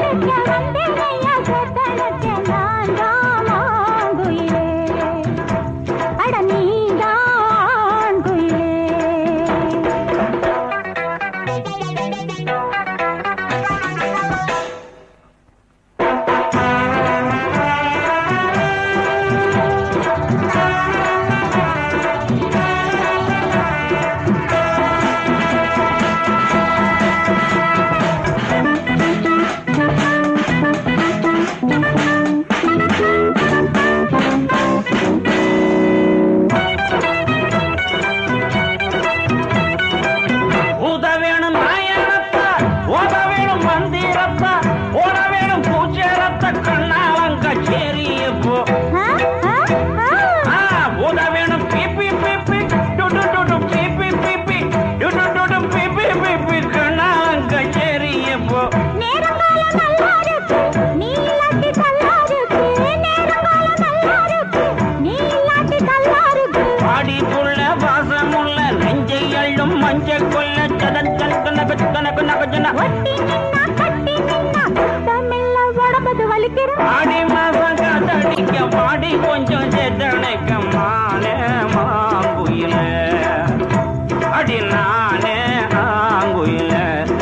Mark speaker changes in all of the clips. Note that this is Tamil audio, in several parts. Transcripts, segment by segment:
Speaker 1: காத்தடிக்க வந்தேனையா சொத்தனக்க நான் தான் குயிலே அட நீதான் குயிலே
Speaker 2: ஊத வேணும் நாயனத்த ஓத வேணும் மந்திரத்த ஓட வேணும் பூஜரத்த கண்ணாலங்க சேரியப்போ
Speaker 1: ஆ, ஆ, ஆ.
Speaker 2: ஊத வேணும் பிபி பிபி டுடு டுடு பிபி பிபி டுடு டுடு பிபி பிபி கண்ணாலங்க சேரியப்போ
Speaker 1: நேரங்காலம் நல்லா இருக்கு நீ இல்லாட்டி நல்லா இருக்கு நேரங்காலம் நல்லா இருக்கு நீ இல்லாட்டி நல்லா இருக்கு
Speaker 2: பாடி புள்ள வாசமுள்ள நெஞ்சை அள்ளும் மஞ்சள் கொல்ல சதன் சன் கனக கனக நகஜன
Speaker 1: ஒட்டி நின்னா கட்டி நின்னா தமிழ்ல உடம்பது வலிக்கிற
Speaker 2: ஆடி மாசம் காத்தடிக்க பாடி கொஞ்சம் சேத்தனைக்க மானே மாங்குயில அடி நானே ஆங்குயில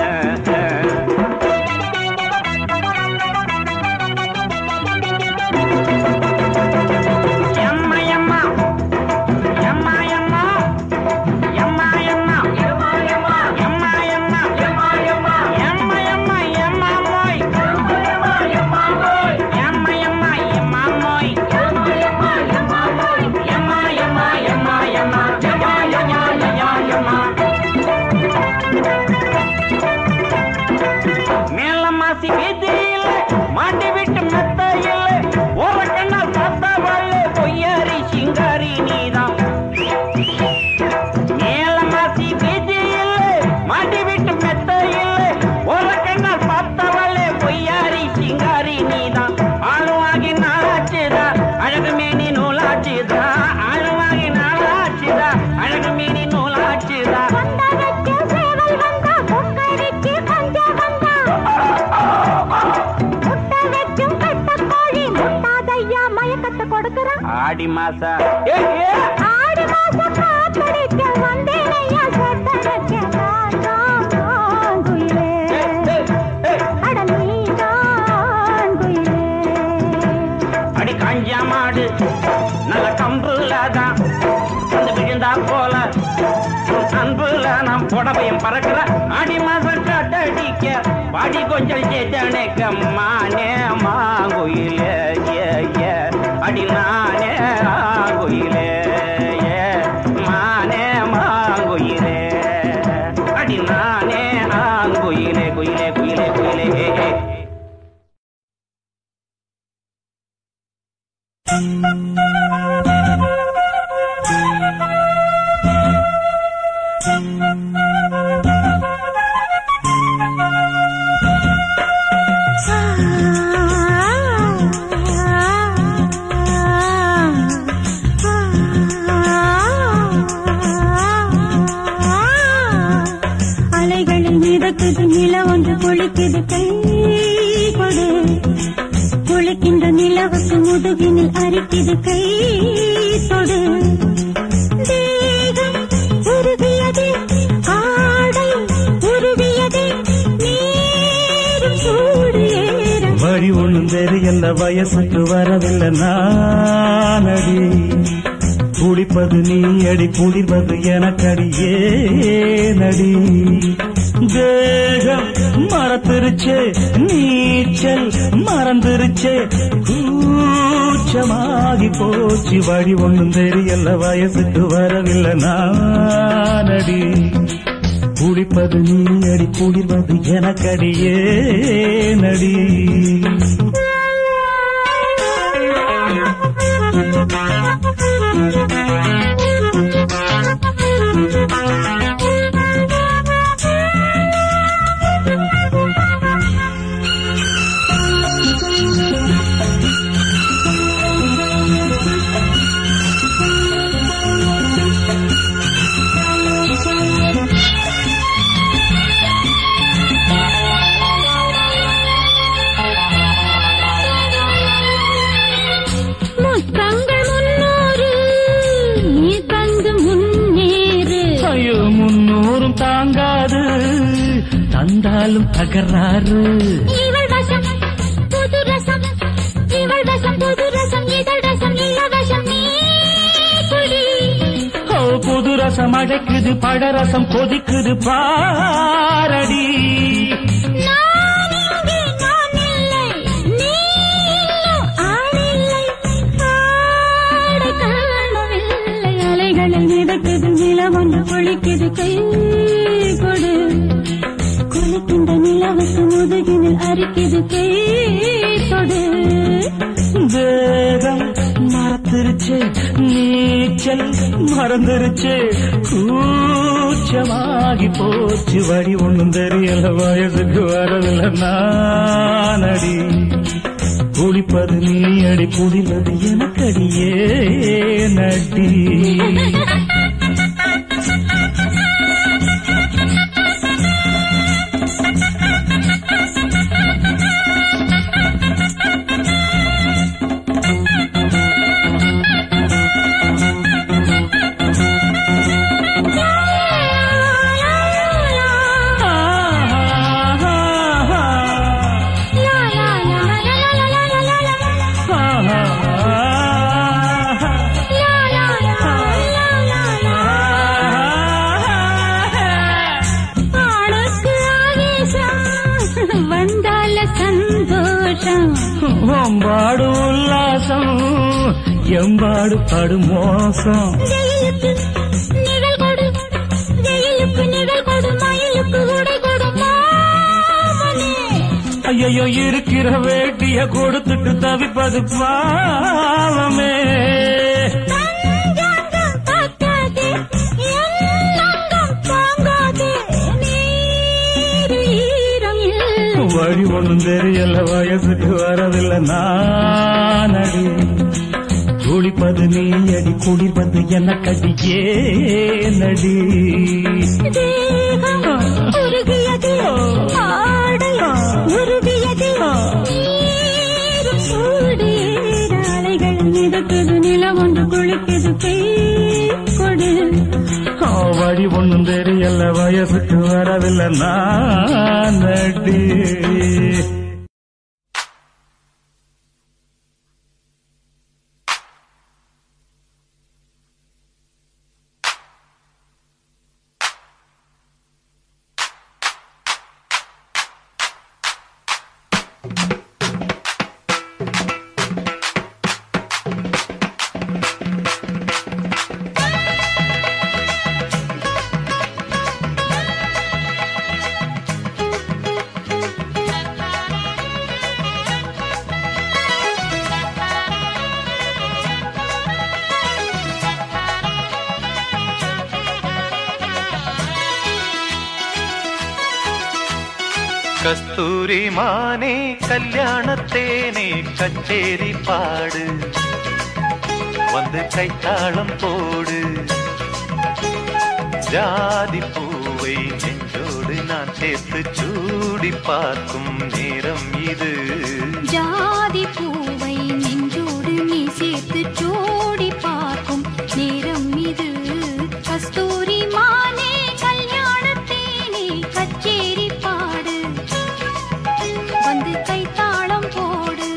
Speaker 2: எம்மா எம்மா எம்மா எம்மா எம்மா எம்மா எம்மா எம்மா எம்மா எம்மா எம்மா எம்மா எம்மா எம்மா எம்மா மோய் எம்மா எம்மா மோய் எம்மா எம்மா எம்மா மோய் எம்மா எம்மா எம்மா மோய் எம்மா எம்மா எம்மா எம்மா எம்மா எம்மா எம்மா மேல மாசி வீதியில மாட்டி விட்டு மெத்தையில ஒரு கண்ணால் பார்த்தவள் பொய்யாரி சிங்காரி நீதான் மேல மாசி வீதியில மாட்டி விட்டு மெத்தையில ஒரு கண்ணால் பார்த்தவள் பொய்யாரி சிங்காரி நீதான் ஆளுவாகி நாளாச்சுதா அழகு மேனி நூலாச்சுதா ஆளுவாகி நாளாச்சுதா அழகு மேனி நூலாச்சுதா
Speaker 1: வந்த வச்ச சேவல் வந்தா கொக்கரிக்கு கொஞ்சம் வந்தா முட்டை வைக்கும் கட்ட கோழி முட்டாதையா மயக்கத்தை கொடுக்கறான்
Speaker 2: ஆடி மாசா ஏ ஏ
Speaker 1: ஆடி மாசம் காத்தடிக்க வந்தேனையா சொத்தனக்க நான் தான் குயிலே அட நீதான் குயிலே
Speaker 2: அடி காஞ்சா மாடு நல்ல கம்புலதான் வந்து விழுந்தா போல உன் அன்புல நான் புடவையும் பறக்கிற அடி மாசம் காட்டடிக்க பாடி கொஞ்சம் சேத்தனைக்க மானே மாங்குயிலே ஏ ஏ அடி நானே ஆங்குயிலே ஏ மானே மாங்குயிலே அடி நானே ஆங்குயிலே குயிலே குயிலே குயிலே ஏ ஏ
Speaker 1: அலைகளில் மிதக்குது நில ஒன்று குளிக்குது கை கொடு குளிக்கின்ற நிலவுக்கு முதுகினில் அரிக்குது கை தொடு தேகம் உருகியதே ஆடை உருவியதே நீரும் சூடு ஏற
Speaker 3: வழி ஒண்ணும் தெரியல வயசுக்கு வரவில்லை நானடி குளிப்பது நீ அடி குளிர்வது எனக்கடி ஏனடி தேகம் மறந்துருச்சே நீச்சல் மறந்துருச்சே கூச்சமாகி போச்சு வழி ஒண்ணும் தெரியல வயசுக்கு வரவில்லை நானடி குளிப்பது நீ அடி குளிர்வது எனக்கடி ஏனடி வந்தாலும் தகராறு
Speaker 1: இவள் வசம் புது ரசம் இவள் வசம் புது ரசம் இதழ் ரசம் இளவசம் நீ குடி
Speaker 3: ஓ, புது ரசம் அழைக்குது பழரசம் கொதிக்குது பாரடி
Speaker 1: நான் இங்கே நான் இல்லை நீ இன்னும் ஆளில்லை ஆடை காணவில்லை அலைகளில் மிதக்குது நிலவொன்று குளிக்குது கை கொடு குளிக்கின்ற நிலவுக்கு முதுகினில் அரிக்குது கை கொடு
Speaker 3: வேகம் மறந்துருச்சு நீச்சல் மறந்துருச்சு கூச்சமாகி போச்சு வழி ஒண்ணும் தெரியல வயசுக்கு வரவில்லை நானடி குளிப்பது நீ அடி குடிவது எனக்கடியே நடி
Speaker 1: ஆளுக்கு ஆவேசம் வந்தால சந்தோஷம்
Speaker 3: வம்பாடு உல்லாசம் எம்பாடு படு மோசம்
Speaker 1: வெயிலுக்கு நிழல் கொடு வெயிலுக்கு நிழல் கொடு மயிலுக்கு உடை கொடு மாமனே
Speaker 3: ஐயோ இருக்கிற வேட்டிய கொடுத்துட்டு தவிப்பது பாவமே
Speaker 1: தஞ்சாங்கம் பார்க்காதே, என் அங்கம் தாங்காதே, நீர் ஈரம் இல்லை.
Speaker 3: வழி ஒண்ணும் தெரியல வயசுக்கு வரவில்லை நானடி குளிப்பது நீ அடி குடிப்பது எனக்கடியே நடி
Speaker 1: தேகம் உருகியது, ஆடை உருகியது, நீரும் சூடு ஏற அலைகள் மிதக்குது, நிலம் ஒன்று குளிக்குது கை கொடு
Speaker 3: ஆ, வழி ஒண்ணும் தெரியல வயசுக்கு வரவில்லை நானடி
Speaker 4: கஸ்தூரி மானே கல்யாணத்தேனே கச்சேரி பாடு வந்து கைத்தாளம் போடு ஜாதி பூவை நெஞ்சோடு நான் சேர்த்து சூடி பார்க்கும் நேரம் இது
Speaker 1: ஜாதி பூவை நெஞ்சோடு நீ சேர்த்து ஜோடி பார்க்கும் நேரம் இது கஸ்தூரி மானே கல்யாணத்தேனே கச்சேரி பாடு வந்து கைத்தாளம் போடு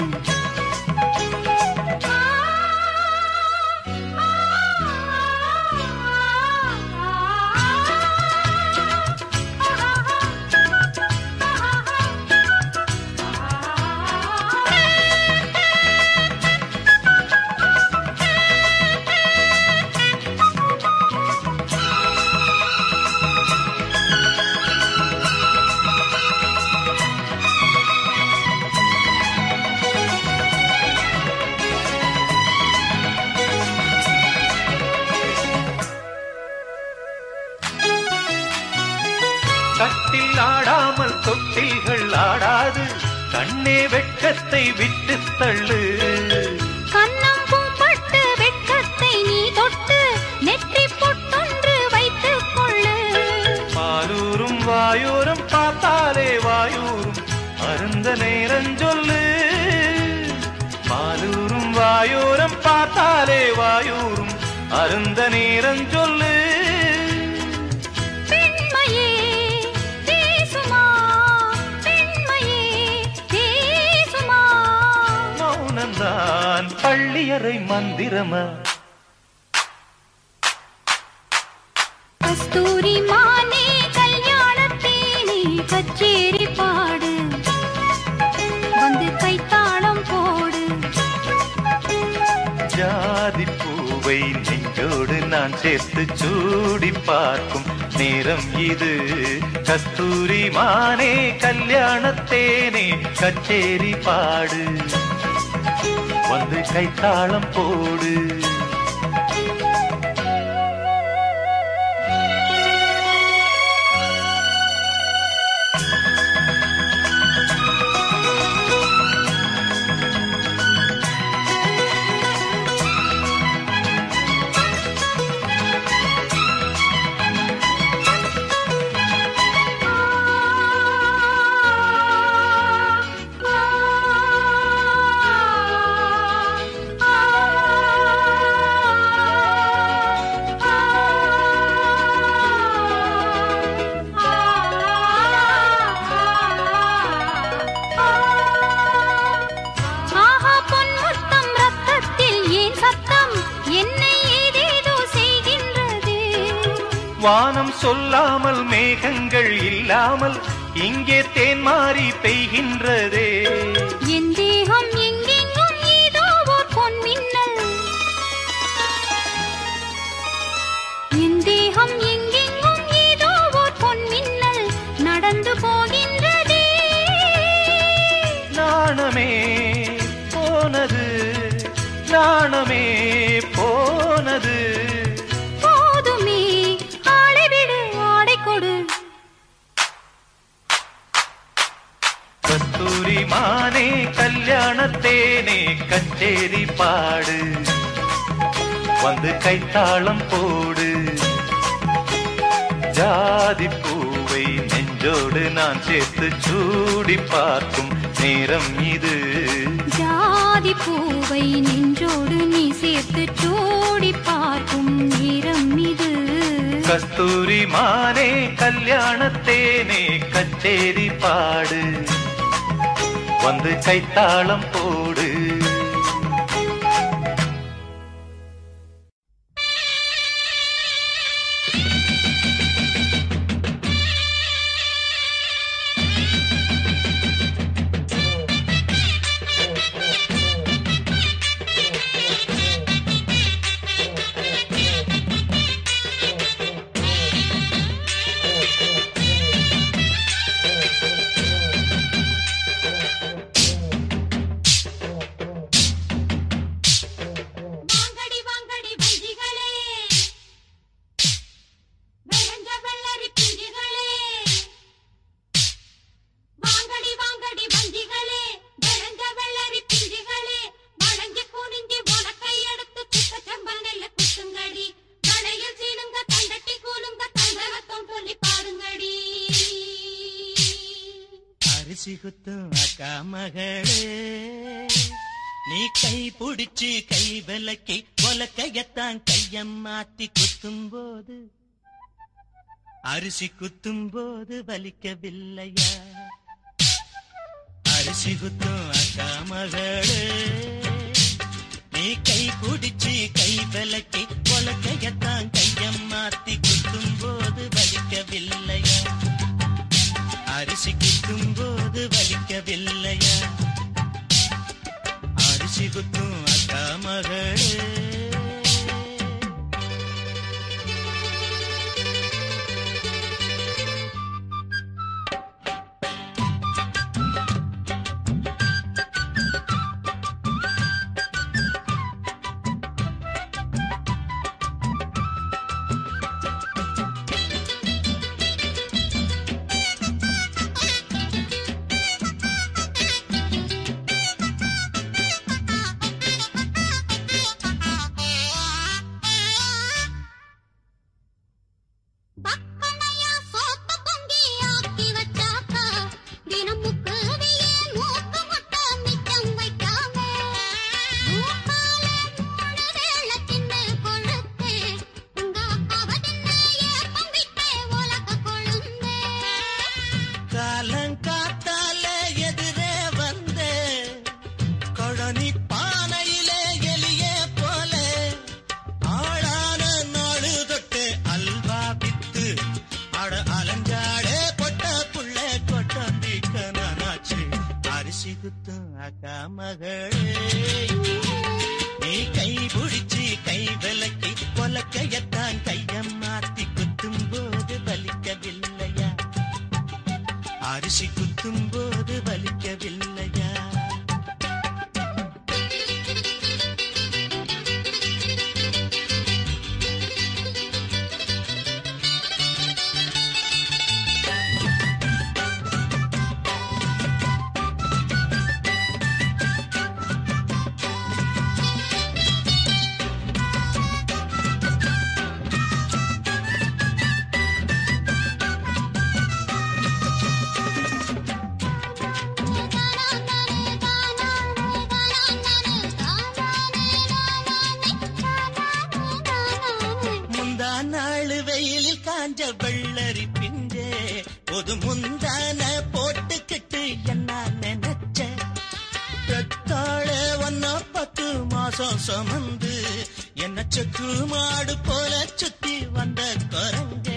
Speaker 4: கட்டில் ஆடாமல் தொட்டில்கள் ஆடாது கண்ணே வெட்கத்தை விட்டு தள்ளு
Speaker 1: கன்னம் பூம்பட்டு வெட்கத்தை நீ தொட்டு நெற்றி பொட்டொன்று வைத்துக் கொள்ளு
Speaker 4: பாலூரும் வாயூரும் பார்த்தாலே வாயூரும் அருந்த நேரம் சொல்லு பாலூரும் வாயூரம் பார்த்தாலே வாயூரும் அருந்த நேரம் சொல்லு
Speaker 1: பெண்மையே பேசுமா
Speaker 4: ஏழரை மந்திரமா
Speaker 1: கஸ்தூரி மானே கல்யாணத்தேனே கச்சேரி பாடு வந்து கைத்தாளம் போடு
Speaker 4: ஜாதி பூவை நெஞ்சோடு நான் சேர்த்து சூடி பார்க்கும் நேரம் இது கஸ்தூரி மானே கல்யாணத்தேனே கச்சேரி பாடு வந்து கைத்தாளம் போடு
Speaker 1: ஆஹா பொன்முத்தம் ரத்தத்தில் ஏன் சத்தம் என்னை ஏதேதோ செய்கின்றது
Speaker 4: வானம் சொல்லாமல் மேகங்கள் இல்லாமல் இங்கே தேன் மாறி பெய்கின்றதே
Speaker 1: என் தேகம் எங்கெங்கும் ஏதோ ஓர் பொன்மின்னல் என் தேகம் எங்கெங்கும் ஏதோ ஓர் பொன்மின்னல் நடந்து போகின்றதே
Speaker 4: நாணமே போனது நாணமே போனது
Speaker 1: போதுமே ஆளை விடு ஆடை கொடு
Speaker 4: கஸ்தூரி மானே கல்யாணத்தேனே கச்சேரி பாடு வந்து கைத்தாளம் போடு ஜாதி பூவை நெஞ்சோடு நான் சேர்த்து சூடி பார்க்கும் நேரம் இது
Speaker 1: ஜாதி பூவை நெஞ்சோடு நீ சேர்த்து சூடி பார்க்கும் நேரம் இது
Speaker 4: கஸ்தூரி மானே கல்யாணத்தேனே கச்சேரி பாடு வந்து கைத்தாளம் போடு
Speaker 1: வாங்கடி வாங்கடி வஞ்சிகளே வெள்ளஞ்ச வெள்ளரி பிஞ்சுகளே வாங்கடி வாங்கடி வஞ்சிகளே வெள்ளஞ்ச வெள்ளரி பிஞ்சுகளே வளைஞ்சு குனிஞ்சு உனக்கை எடுத்து குத்த செம்பல் நெல்ல குத்துங்கடி கடையில் சீனுங்க தண்டட்டி கூலுங்க தங்கரத்தம் சொல்லி பாடுங்கடி
Speaker 5: அரிசி குத்தும் அக்கா மகளே நீ கை புடிச்சு கை விலக்கி உலக்கையத்தான் கையம் மாத்தி குத்தும் போது அரிசி குத்தும் போது வலிக்கவில்லையா அரிசி குத்தும் அக்கா மகளே நீ கை புடிச்சு கை விலக்கி உலக்கையத்தான் கையம் மாத்தி குத்தும் போது வலிக்கவில்லையா அரிசி குத்தும் போது வலிக்கவில்லையா அரிசி குத்தும் அக்கா மகளே அரிசி குத்தும் அக்கா மகளே நீ கை பிடிச்சி கை விலக்கி கொலக்கையத்தான் கையம் மாத்தி குத்தும் போது வலிக்கவில்லையா அரிசி குத்தும் போது வலிக்கவில்லையா முந்தா நாள் வெயிலில் காஞ்ச வெள்ளரி பிஞ்சே ஒரு முந்தான போட்டுக்கிட்டு என்ன நினைச்ச பெத்தாழ ஒன்னா பத்து மாசம் சுமந்து என்ன செக்கு மாடு போல சுத்தி வந்த குரங்கே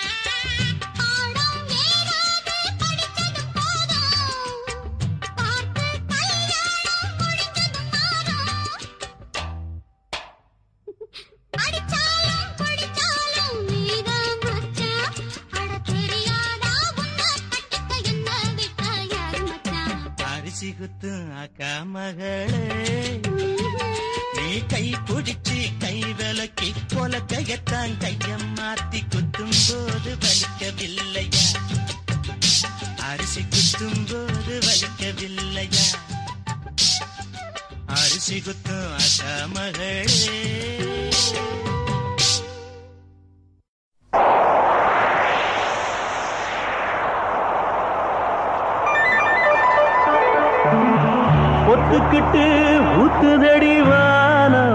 Speaker 1: அடிச்சாலும் குடிச்சாலும் நீதான் மச்சான் அட தெரியாதா உன்னை கட்டிக்க என்ன விட்ட யாரு மச்சான்
Speaker 5: அரிசி குத்தும் அக்கா மகளே நீ கை பிடிச்சி கை விலக்கி கொலக்கையத்தான் கையம் மாத்தி குத்தும் போது வலிக்கவில்லையா அரிசி குத்தும் போது வலிக்கவில்லையா அரிசி குத்தும் அக்கா மகளே
Speaker 3: ஒத்துக்கிட்டு ஊத்துதடி வானம்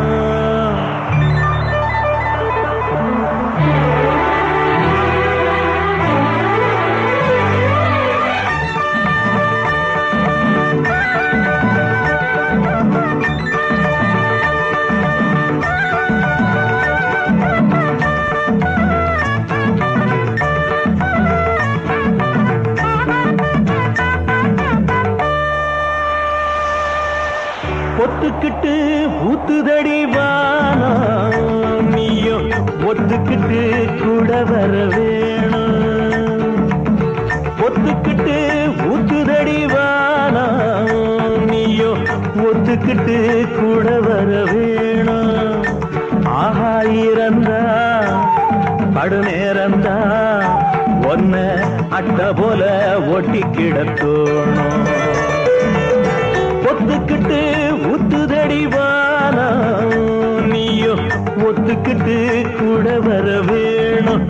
Speaker 3: ஒத்துக்கிட்டு ஊத்துதடி வானம் நீயும் ஒத்துக்கிட்டு கூட வர வேணும் ஒத்துக்கிட்டு ஊத்துதடி வானம் நீயும் ஒத்துக்கிட்டு கூட வர வேணும் ஆஹா இறந்தா படு நேரந்தா ஒன்ன அட்ட போல ஒட்டி கிடத்தோணும் ஒத்துக்கிட்டு ஊத்துதடி வானம் நீயோ ஒத்துக்கிட்டு கூட வர வேணும்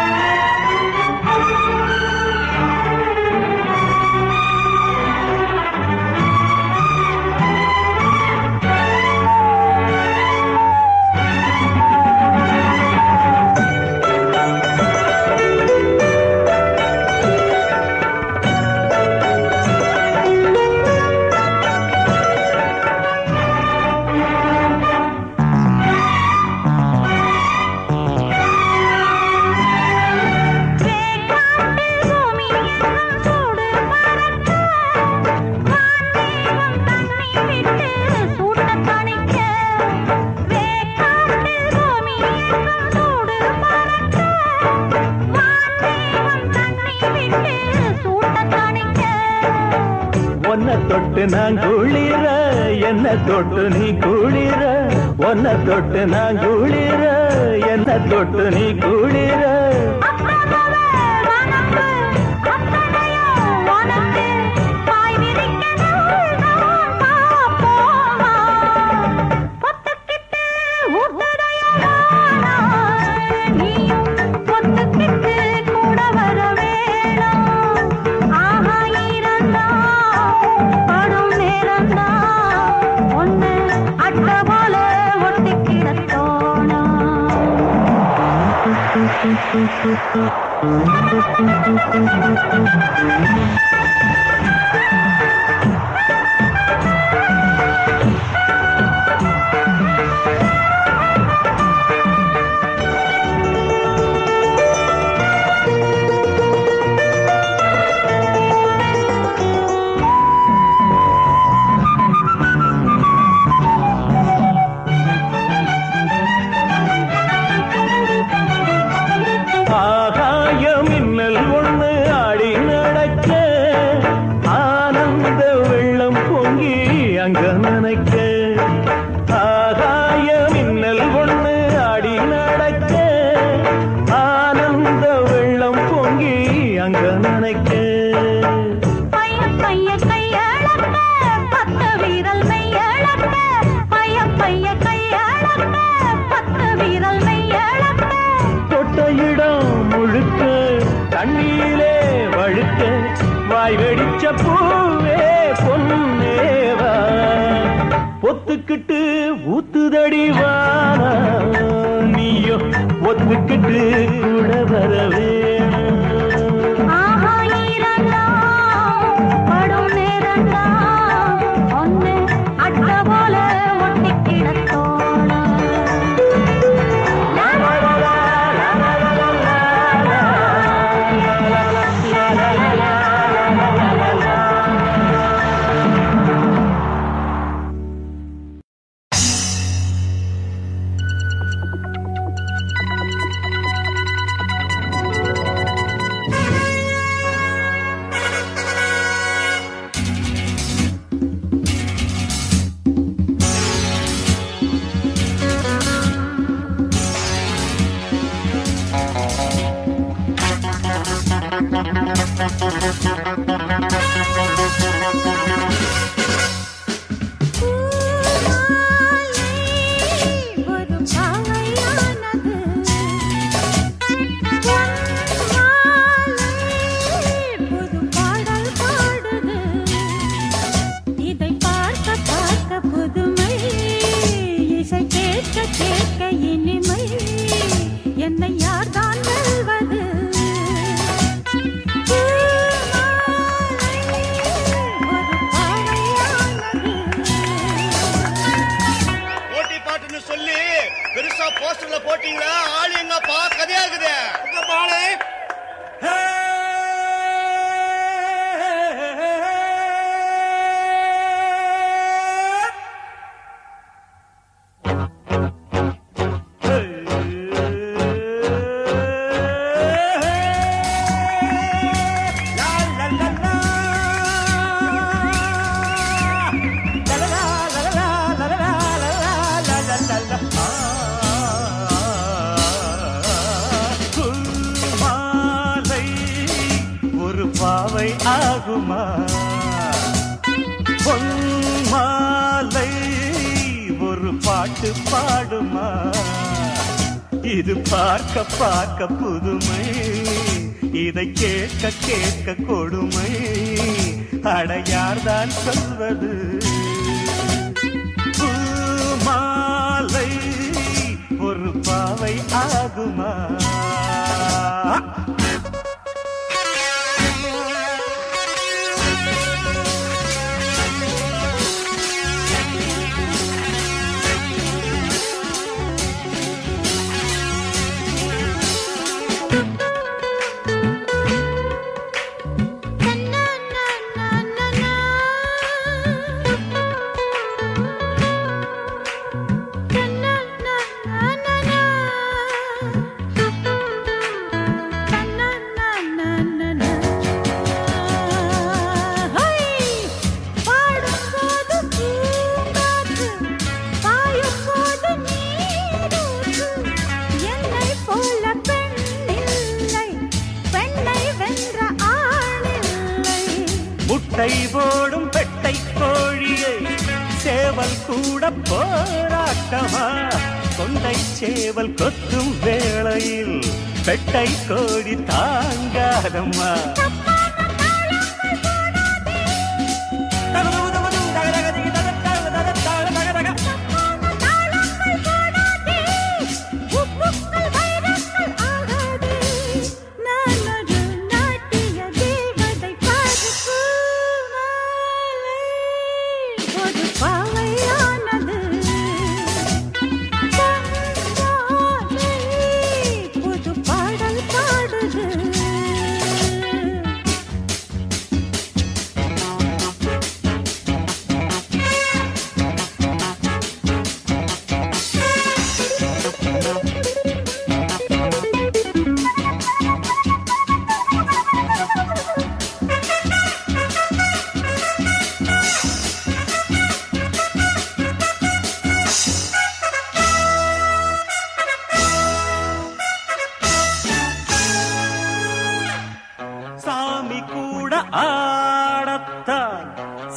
Speaker 3: ஒன்ன தொட்டு நான் குளிர என்ன தொட்டு நீ குளிர ஒன்ன தொட்டு நான் குளிர என்ன தொட்டு நீ குளிர
Speaker 1: அட்ட போல ஒட்டி கிடத்தோனா
Speaker 3: அங்க நினைக்க ஆகாய மின்னல் ஒண்ணு அடி நடக்க ஆனந்த வெள்ளம் பொங்கி அங்க நினைக்க
Speaker 1: பைய பைய கையளக்க பத்து வீரல் மெய்யளக்க பைய பைய கையளக்க பத்து வீரல் மெய்யளக்க
Speaker 3: தொட்ட இடம் முழுக்க தண்ணீரிலே வழுக்க வாய் வெடிச்ச பூவே பொன்னேவா பொத்துக்கிட்டு ஊத்துதடி வானா நீயோ ஒத்துக்கிட்டு கூட வர வேணும்
Speaker 1: ஆஹா ஈரந்தான் படும் நேரந்தான் ஒன்னு அட்ட போல ஒட்டி கிடக்கோணும் ஒரு பாவையானது புது பாடல் பாடுது இதை பார்க்க பார்க்க புதுமை இசை கேட்க கேட்க இனிமை என்னை யார்தான் வெல்வது ஒரு பாவையானது
Speaker 6: போட்டி பாட்டுன்னு சொல்லி பெருசா போஸ்டர்ல போட்டீங்களா ஆளு எங்கப்பா கதையா இருக்குது உங்க பாலு
Speaker 3: மாலை ஒரு பாவை ஆகுமா பொன் மாலை ஒரு பாட்டு பாடுமா இது பார்க்க பார்க்க புதுமை இதை கேட்க கேட்க கொடுமை அடையார்தான் சொல்வது பூமாலை ஒரு பாவை ஆகுமா
Speaker 1: பெண்ணை வென்ற ஆணில்லை
Speaker 3: முட்டை போடும் பெட்டை கோழியை சேவல் கூட போராட்டமா கொண்டை சேவல் கொத்தும் வேளையில் பெட்டை கோழி தாங்காதம்மா
Speaker 1: உப்புக்கள் வைரங்கள் ஆகாதே நான் ஒரு நாட்டிய தேவதை பாரு பூமாலை ஒரு பாவையானது பொன்மாலை புது பாடல் பாடுது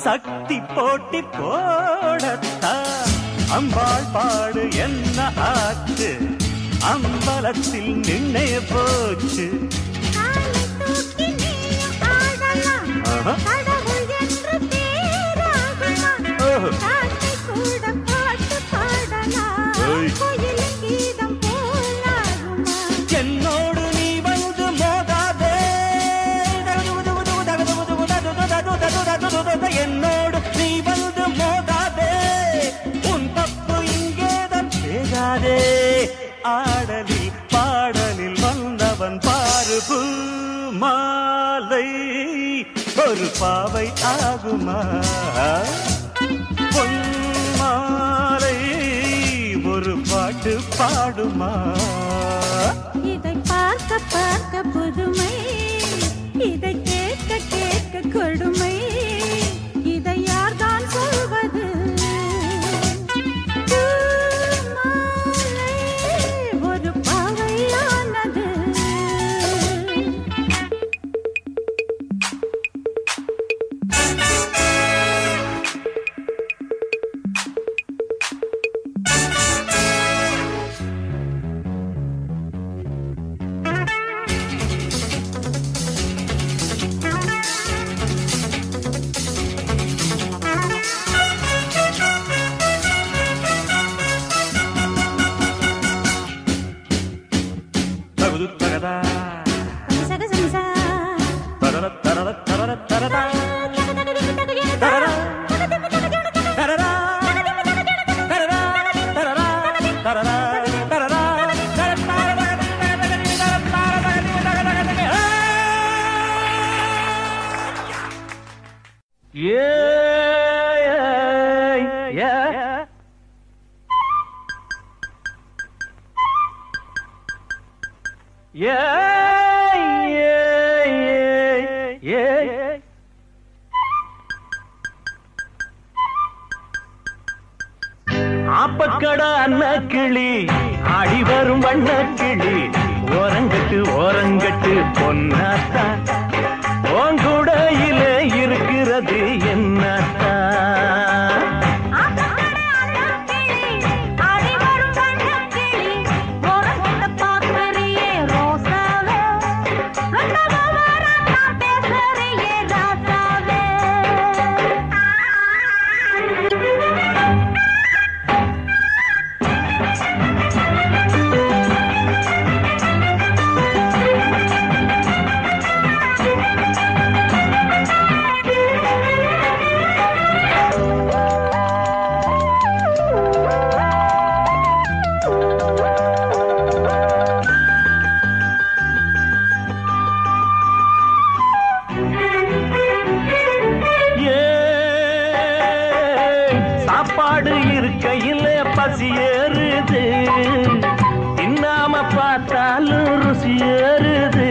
Speaker 3: சக்தி போட்டி போடத்தான் அம்பாள் பாடு என்ன ஆச்சு அம்பலத்தில் நின்னே போச்சு
Speaker 1: காலை தூக்கி நீயும் ஆடலாம்
Speaker 3: ஆஹா.
Speaker 1: கடவுள் என்று பேராகலாம்
Speaker 3: ஓஹோ.
Speaker 1: காக்கை கூட பாட்டு பாடலாம்
Speaker 3: ஓய்.
Speaker 1: கோயிலின் கீதம் போலாகுமா
Speaker 3: என்னோடு நீ வந்து மோதாதே என்னோடு நீ வந்து மோதாதே உன் தப்பு இங்கேதான் பேசாதே ஆடலில் பாடலில் வந்தவன் பாரு பூ மாலை ஒரு பாவை ஆகுமா பொன்மாலை ஒரு பாட்டு பாடுமா
Speaker 1: இதை பார்க்க பார்க்க புதுமை இதை கேட்க கேட்க கொடுமை இதை யார்தான் சொல்வது பூமாலை ஒரு பாவையானது
Speaker 3: தகுது தகதா
Speaker 1: சக சமிசா
Speaker 3: தரர தரர தரர தரதா தரரா தரரா தரரா தரரா தரரா தரரா Yeah, yeah. Yeah, yeah, yeah, yeah. ஆப்பக்கடா அண்ண கிளி ஆடி வரும் வண்ண கிளி ஓரங்கட்டு ஓரங்கட்டு பொன்னாத்தா ஓங்குடையில இருக்கிறது என்னத்தா ஏய், சாப்பாடு இருக்கையில் பசி ஏறுது தின்னாம பார்த்தாலும் ருசி ஏறுது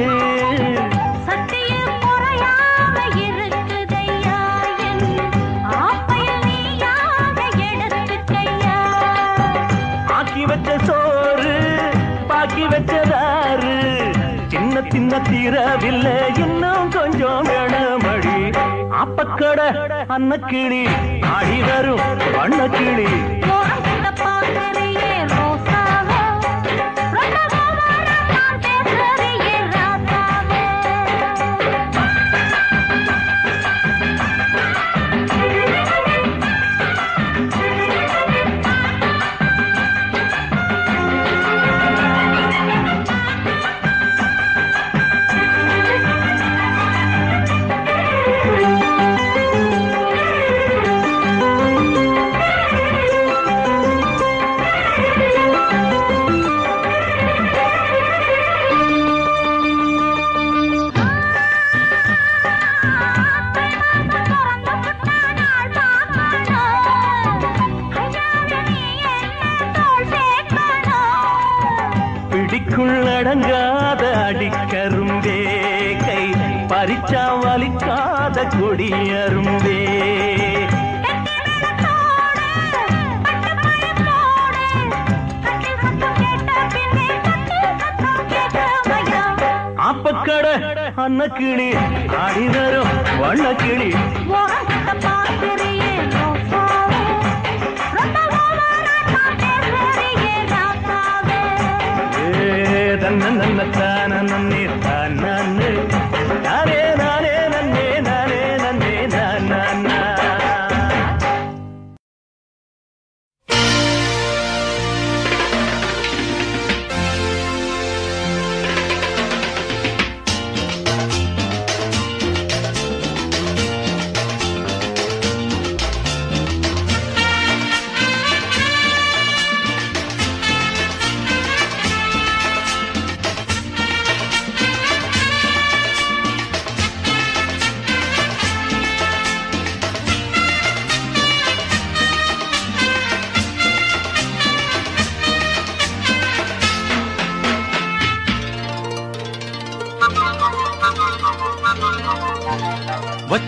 Speaker 3: ஆக்கி வச்ச சோறு பாக்கி வச்சதாரு சின்ன சின்ன தீரவில்லை இன்னும் கொஞ்சம் வேணமடி அப்பக்கட அன்னக்கிளி ஆடி வரும் வண்ணக்கிளி பிடிக்குள் அடங்காத அடிக்கரும்பே கை பறிச்சா வலிக்காத கொடியரும்பே அப்பக்கட அன்னக்கிளி ஆடி வரும் வண்ணக்கிளி
Speaker 1: பார்த்து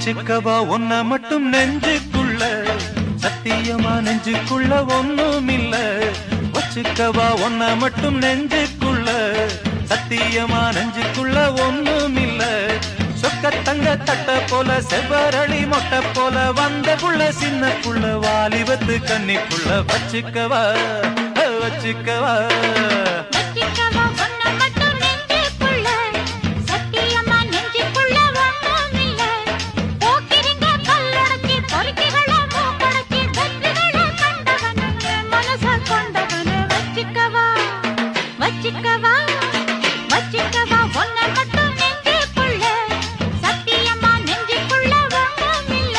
Speaker 4: வச்சுக்கவா ஒன்ன மட்டும் நெஞ்சுக்குள்ள சத்தியமா நெஞ்சுக்குள்ள ஒண்ணும் இல்ல வச்சுக்கவா ஒன்ன மட்டும் நெஞ்சுக்குள்ள சத்தியமா நெஞ்சுக்குள்ள ஒண்ணும் இல்ல சொக்க தங்க தட்ட போல செவ்வரளி மொட்டை போல வந்த புள்ள சின்ன புள்ள வாலிபத்து கன்னிக்குள்ள வச்சுக்கவா வச்சுக்கவா
Speaker 1: வச்சிக்கவா ஒன்ன மட்டும் நெஞ்சுக்குள்ள சத்தியமா நெஞ்சுக்குள்ள ஒண்ணும் இல்ல போக்கிரிங்க கல்லடக்கி பொறுக்கிகள மூக்கடக்கி வெற்றிகள கண்டவனு மனச கொண்டவனு வச்சிக்கவா வச்சிக்கவா வச்சிக்கவா ஒன்ன மட்டும் நெஞ்சுக்குள்ள சத்தியமா நெஞ்சுக்குள்ள ஒண்ணும் இல்ல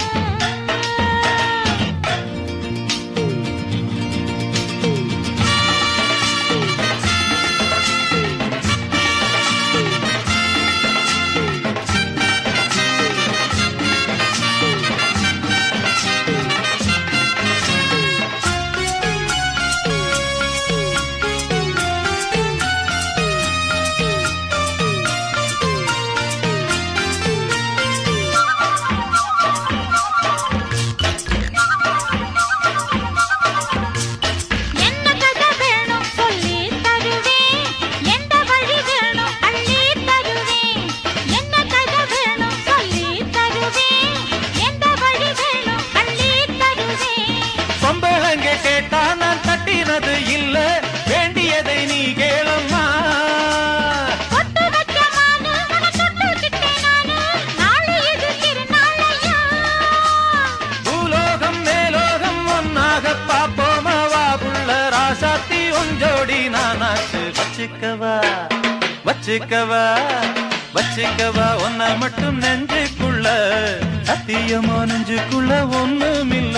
Speaker 1: என்ன கதை வேணும் சொல்லி தருவேன் எந்த வழி வேணும் அள்ளி தருவேன் என்ன கதை வேணும் சொல்லி தருவேன் எந்த வழி வேணும் அள்ளி தருவேன்
Speaker 4: பொம்பளங்க கேட்டா நான் தட்டினது இல்ல வேண்டியதை நீ கேளம்மா
Speaker 1: பொட்டு வச்ச மானு உன தொட்டுக்கிட்டேன் நானு நாளை இது திருநாளையா
Speaker 4: பூலோகம் மேலோகம் ஒன்னாக பாப்போமா வா புள்ள ராசாத்தி உஞ்சோடி நானாச்சு வச்சுக்கவா வச்சுக்கவா வச்சுக்கவா ஒன்ன மட்டும் நெஞ்சுக்குள்ள சத்தியமா நெஞ்சுக்குள்ள ஒண்ணுமில்ல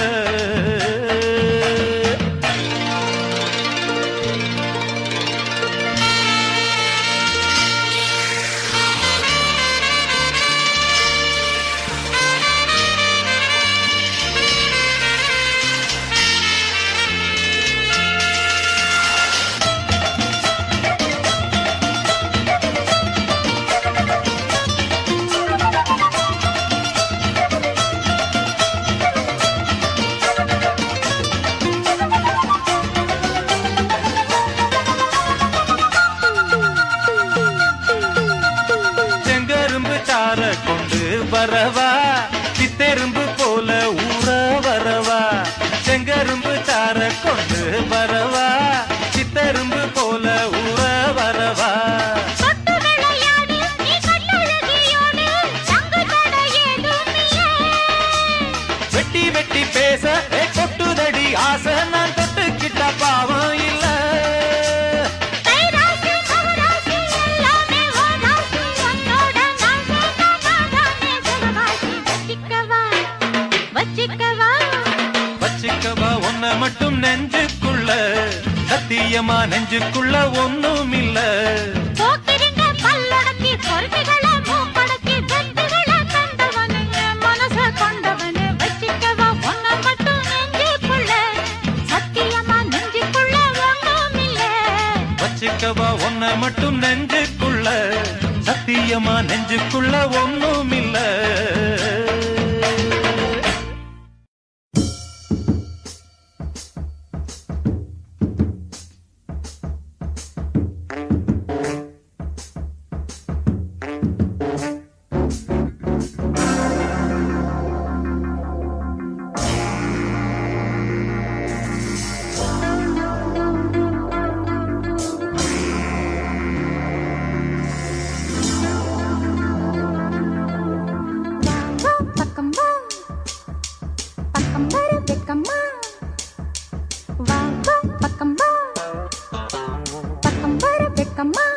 Speaker 4: செங்கரும்பு சார கொண்டு வரவா சித்தெரும்பு போல ஊற வரவா செங்கரும்பு சார கொண்டு வரவா சித்தெரும்பு போல ஊற வரவா
Speaker 1: தொட்டு விளையாடு நீ கண்ணழகியோடு சங்கு தட ஏதுமில்லை
Speaker 4: வெட்டி வெட்டி பேச ஏ கொட்டுதடி ஆசை நான் தொட்டுக்கிட்ட பாவம் இல்ல
Speaker 1: கைராசி மகராசி எல்லாமே வாராசி உன்னோட நான் சேர்ந்தாதானே சுகவாசி வச்சிக்கவா வச்சிக்கவா
Speaker 4: வச்சுக்கவா ஒன்ன மட்டும் நெஞ்சுக்குள்ள சத்தியமா நெஞ்சுக்குள்ள ஒண்ணும் இல்ல
Speaker 1: போக்கிரிங்க பல்லடக்கி பொறுமைகள மூக்கடக்கி வெற்றிகள கண்டவனு மனச கொண்டவனு வச்சிக்கவா ஒன்ன மட்டும் நெஞ்சுக்குள்ள சத்தியமா நெஞ்சுக்குள்ள ஒன்றும் இல்லை
Speaker 4: வச்சுக்கவா ஒன்ன மட்டும் நெஞ்சுக்குள்ள சத்தியமா நெஞ்சுக்குள்ள ஒண்ணும் இல்ல
Speaker 1: வா பக்கம் வா பக்கம் வர வெக்கம்மா வா வா பக்கம் வா பக்கம் வர வெக்கம்மா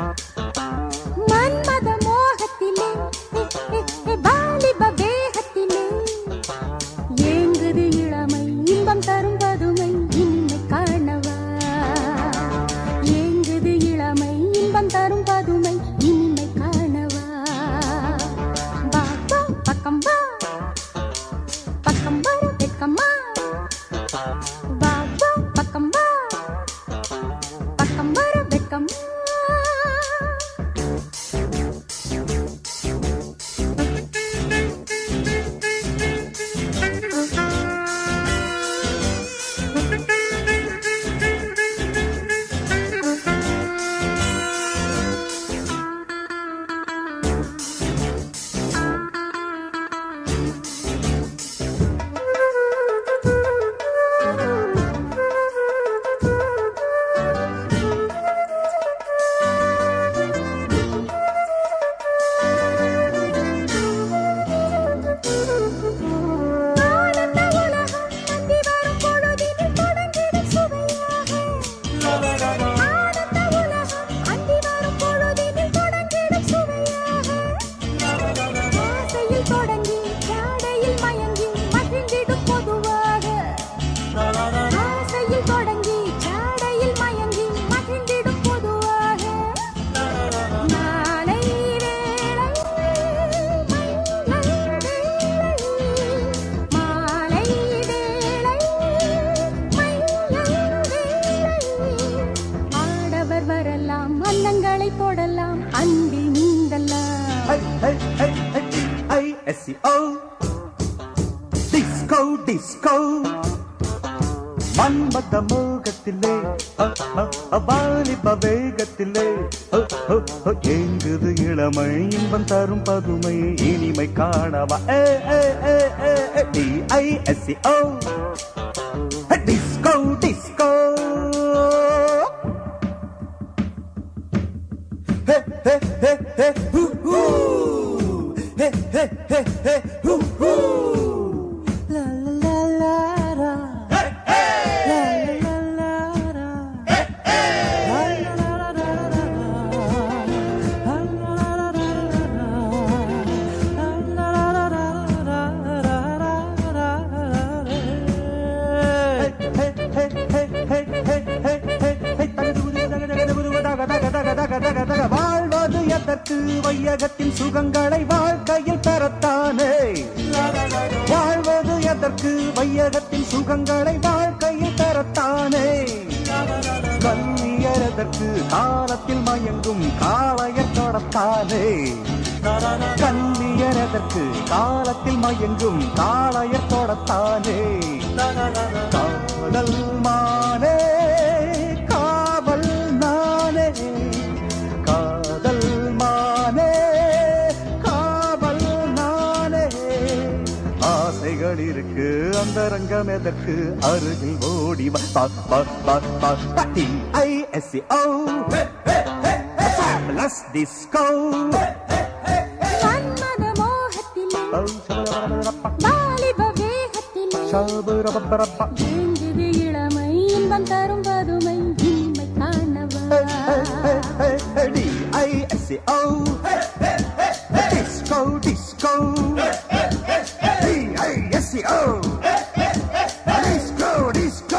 Speaker 1: மன்மத மோகத்திலே ஏ, ஏ, ஏ, வாலிப வேகத்திலே ஏங்குது இளமை இன்பம் தரும் பதுமை இனிமை காணவா ஏங்குது இளமை இன்பம் தரும் பதுமை இனிமை காணவா வா வா பக்கம் வா பக்கம் வர வெக்கம்மா வா வா பக்கம் வா பக்கம் வர வெக்கம்மா
Speaker 3: டிஸ்கோ டிஸ்கோ மன்மத மோகத்திலே அ, அ, அ, வாலிப வேகத்திலே அ, அ, அ, ஏங்குது இளமை இன்பம் தரும் பதுமை இனிமை காணவா ஏ ஏ ஏ ஏ ஏ D I S C O disco disco hey hey hey hey ஹூ ஹூ ஹே ஹே ஹே ஹே ஹூ ஹூ லா லா லா லா லா வாழ்வது எதற்கு வையகத்தின் சுகங்களை வாழ்க்கையில் பெறத்தானே வாழ்வது எதற்கு வையகத்தின் சுகங்களை வாழ்க்கையில் பெறத்தானே கல்வியர் எதற்கு காலத்தில் மயங்கும் காளையர் தொடத்தானே கல்வியர் எதற்கு காலத்தில் மயங்கும் காளையர் தொடத்தானே காதல் மானே காவல் நானே காதல் மானே காவல் நானே ஆசைகள் இருக்கு அந்த ரங்கம் எதற்கு அருகில் ஓடி வா பா பா பா பா பட்டி I S C O fabulous disco
Speaker 1: மன்மத மோகத்திலே வாலிப வேகத்திலே ஏங்குது இளமை இன்பம் தரும் பதுமை இனிமை காணவா
Speaker 3: D-I-S-C-O Disco, disco D-I-S-C-O Disco, disco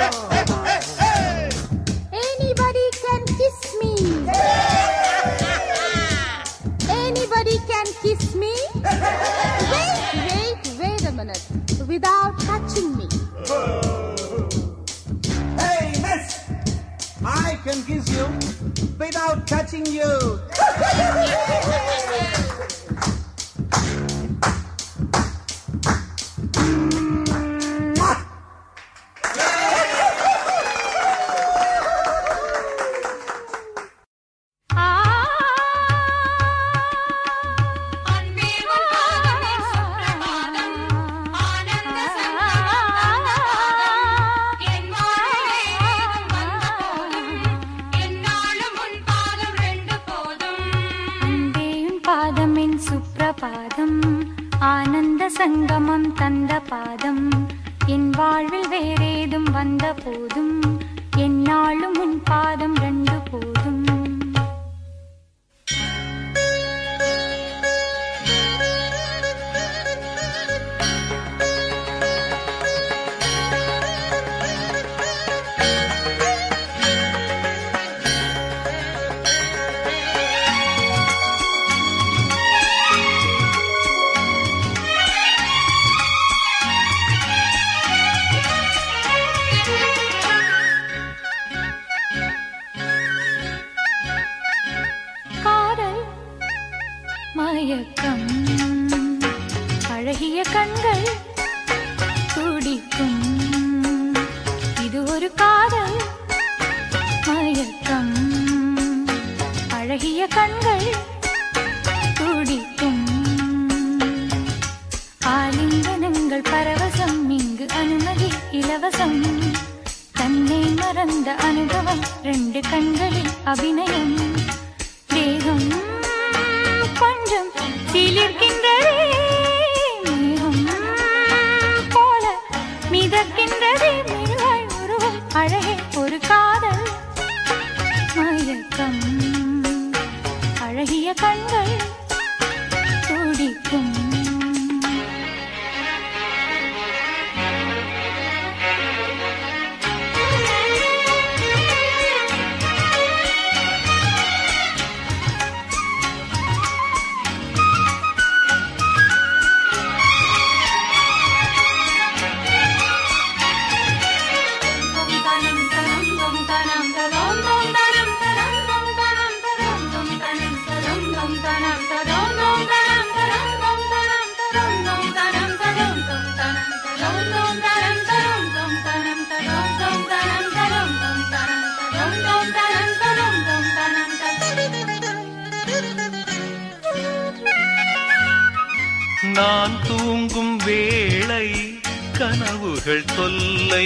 Speaker 1: Anybody can kiss me. Anybody can kiss me. Wait, wait, wait a minute. Without touching me.
Speaker 3: Hey, miss I can kiss you without touching you
Speaker 7: அன்பே உன் பாதம் என் சுப்ரபாதம் ஆனந்த சங்கமம் தந்த பாதம் என் வாழ்வில் வேறேதும் வந்த போதும் என்னாலும் உன் பாதம் ரெண்டு போதும் காதல் மயக்கம் அழகிய கண்கள் துடிக்கும் இது ஒரு காதல் மயக்கம் அழகிய கண்கள் துடிக்கும் ஆலிங்கனங்கள் பரவசம் இங்கு அனுமதி இலவசம் தன்னை மறந்த அனுபவம் ரெண்டு கண்களில் அபிநயம் தேகம் கொஞ்சம் சிலிர்க்கின்றதே மேகம் போல மிதக்கின்றதே மிருகாய் உருவம் அழகே ஒரு காதல் மயக்கம் அழகிய கண்கள் துடிக்கும்
Speaker 4: கனவுகள் தொல்லை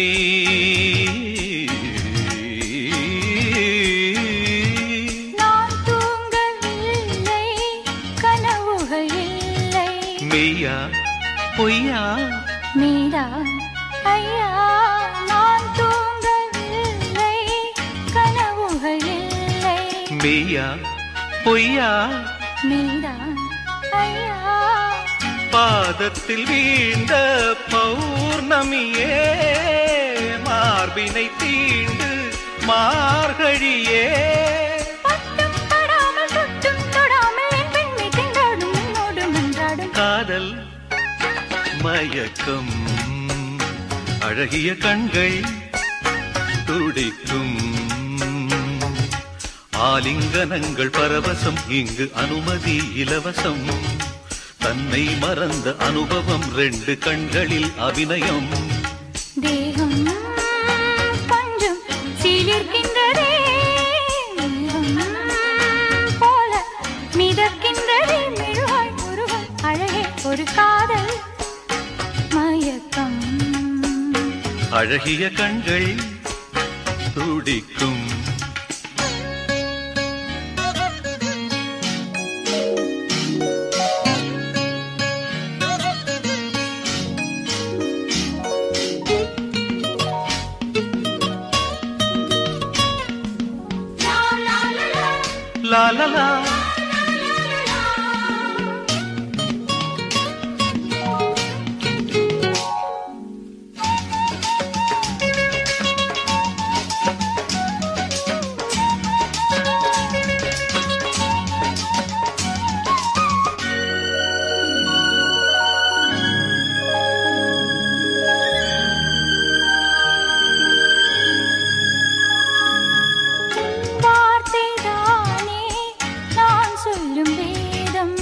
Speaker 7: நான் தூங்கவில்லை கனவுகள் இல்லை
Speaker 4: மெய்யா பொய்யா
Speaker 7: மீரா ஐயா நான் தூங்கவில்லை கனவுகள் இல்லை
Speaker 4: மெய்யா பொய்யா
Speaker 7: மீரா ஐயா
Speaker 4: பாதத்தில் வீழ்ந்த பௌர்ணமியே மார்பினை தீண்டு மார்கழியே
Speaker 7: பட்டும் படாமல் தொட்டும் தொடாமல் என் பெண்மை திண்டாடும் என்னோடு மன்றாடும்
Speaker 4: காதல் மயக்கம் அழகிய கண்கள் துடிக்கும் ஆலிங்கனங்கள் பரவசம் இங்கு அனுமதி இலவசம் தன்னை மறந்த அனுபவம் ரெண்டு கண்களில் அபிநயம்
Speaker 7: தேகம் கொஞ்சம் சீலிருக்கின்றதே மேகம் போல மிதக்கின்றதே மெழுகாய் உருவம் அழகே ஒரு காதல் மயக்கம்
Speaker 4: அழகிய கண்கள் துடிக்கும் லா லா லா
Speaker 7: வார்த்தைதானே நான் சொல்லும் வேதம்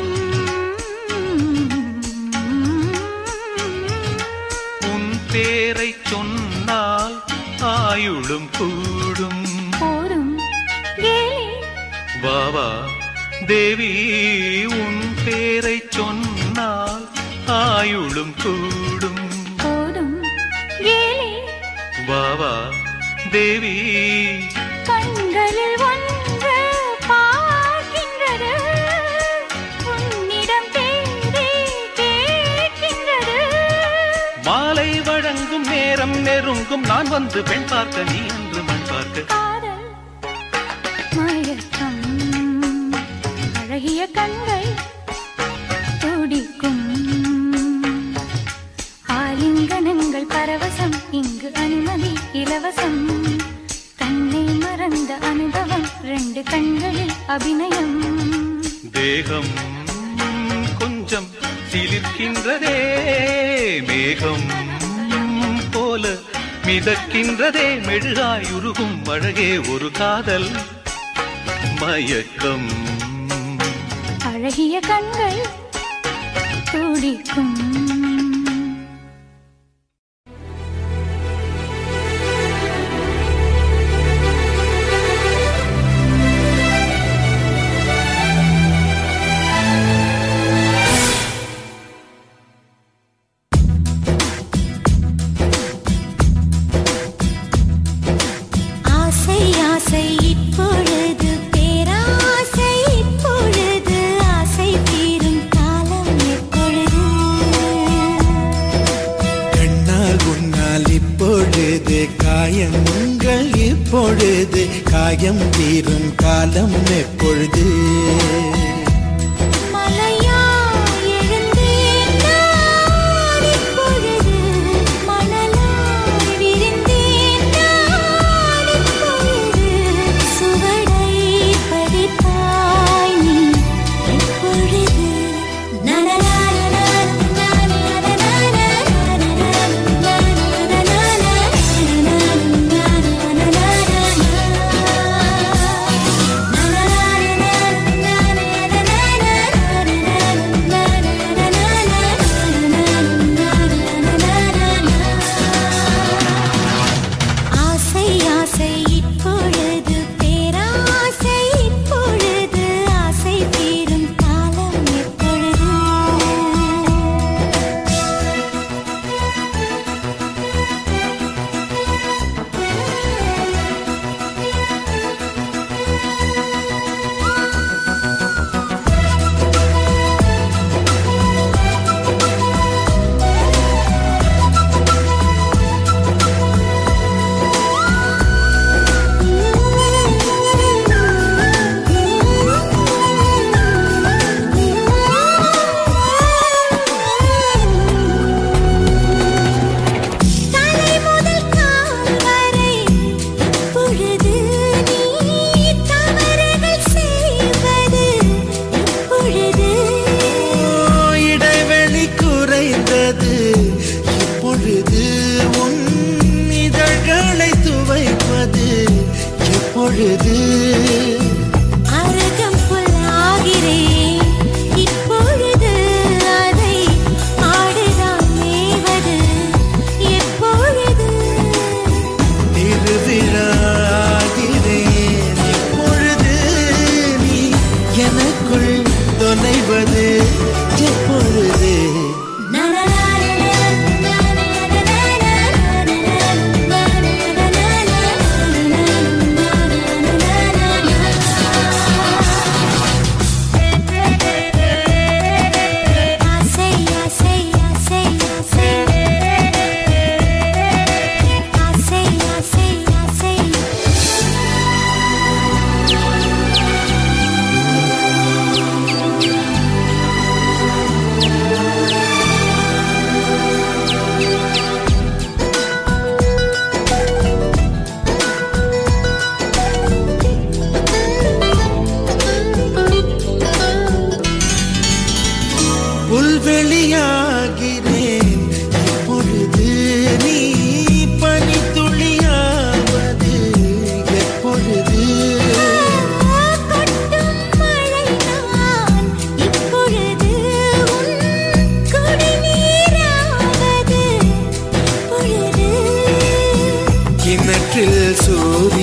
Speaker 4: உன் பேரை சொன்னால் ஆயுளும் கூடும்
Speaker 7: போதும் கேலி
Speaker 4: வாவா தேவி உன் பேரை சொன்னால் ஆயுளும் கூடும்
Speaker 7: போதும் கேலி
Speaker 4: வாவா தேவி
Speaker 7: கண்களில் ஒன்று பார்க்கின்றது உன்னிடம் தேடி கேட்கின்றது
Speaker 4: மாலை வழங்கும் நேரம் நெருங்கும் நான் வந்து பெண் பார்க்க நீ என்று மண் பார்க்க
Speaker 7: காதல் மயக்கம் அழகிய கண்கள் துடிக்கும் ஆலிங்கனங்கள் பரவசம் இங்கு அனுமதி இலவசம் தன்னை மறந்த அனுபவம் ரெண்டு கண்களில் அபிநயம்
Speaker 4: தேகம் கொஞ்சம் சிலிர்க்கின்றதே மேகம் போல மிதக்கின்றதே மெழுகாய் உருகும் அழகே ஒரு காதல் மயக்கம்
Speaker 7: அழகிய கண்கள் துடிக்கும்
Speaker 8: ஆசை ஆசை இப்பொழுது பேராசை இப்பொழுது ஆசை தீரும் காலம் எப்பொழுது
Speaker 5: கண்ணால் உன்னால் இப்பொழுது காயங்கள் இப்பொழுது காயம் தீரும் காலம் எப்பொழுது
Speaker 8: மலையாய் எழுந்தேன் நான் இப்பொழுது மணலாய் விரிந்தேன் நான் இப்பொழுது சுவடை பதிப்பாய் நீ எப்பொழுது நனலான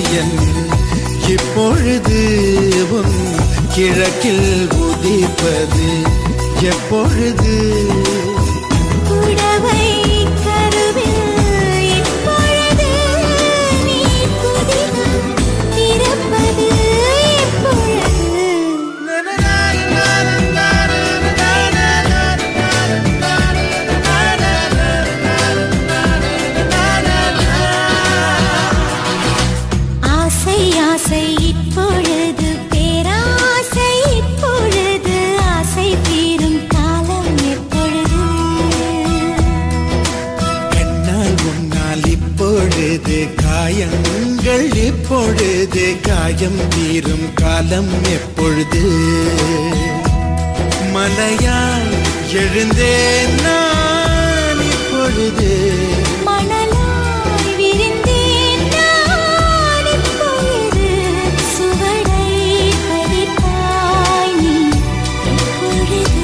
Speaker 5: சூரியன் இப்பொழுது உன் கிழக்கில் உதிப்பது எப்பொழுது
Speaker 8: புடவை கருவில் இப்பொழுது நீ புதினம் திறப்பது எப்பொழுது ஆசை ஆசை இப்பொழுது பேராசை இப்பொழுது ஆசை தீரும் காலம் எப்பொழுது
Speaker 5: என்னால் உன்னால் இப்பொழுது காயங்கள் இப்பொழுது காயம் தீரும் காலம் எப்பொழுது மலையால் எழுந்தேன் நான் இப்பொழுது
Speaker 8: மணலாய் விரிந்தேன் நான் இப்பொழுது சுவடை பதித்தாய் நீ இப்பொழுது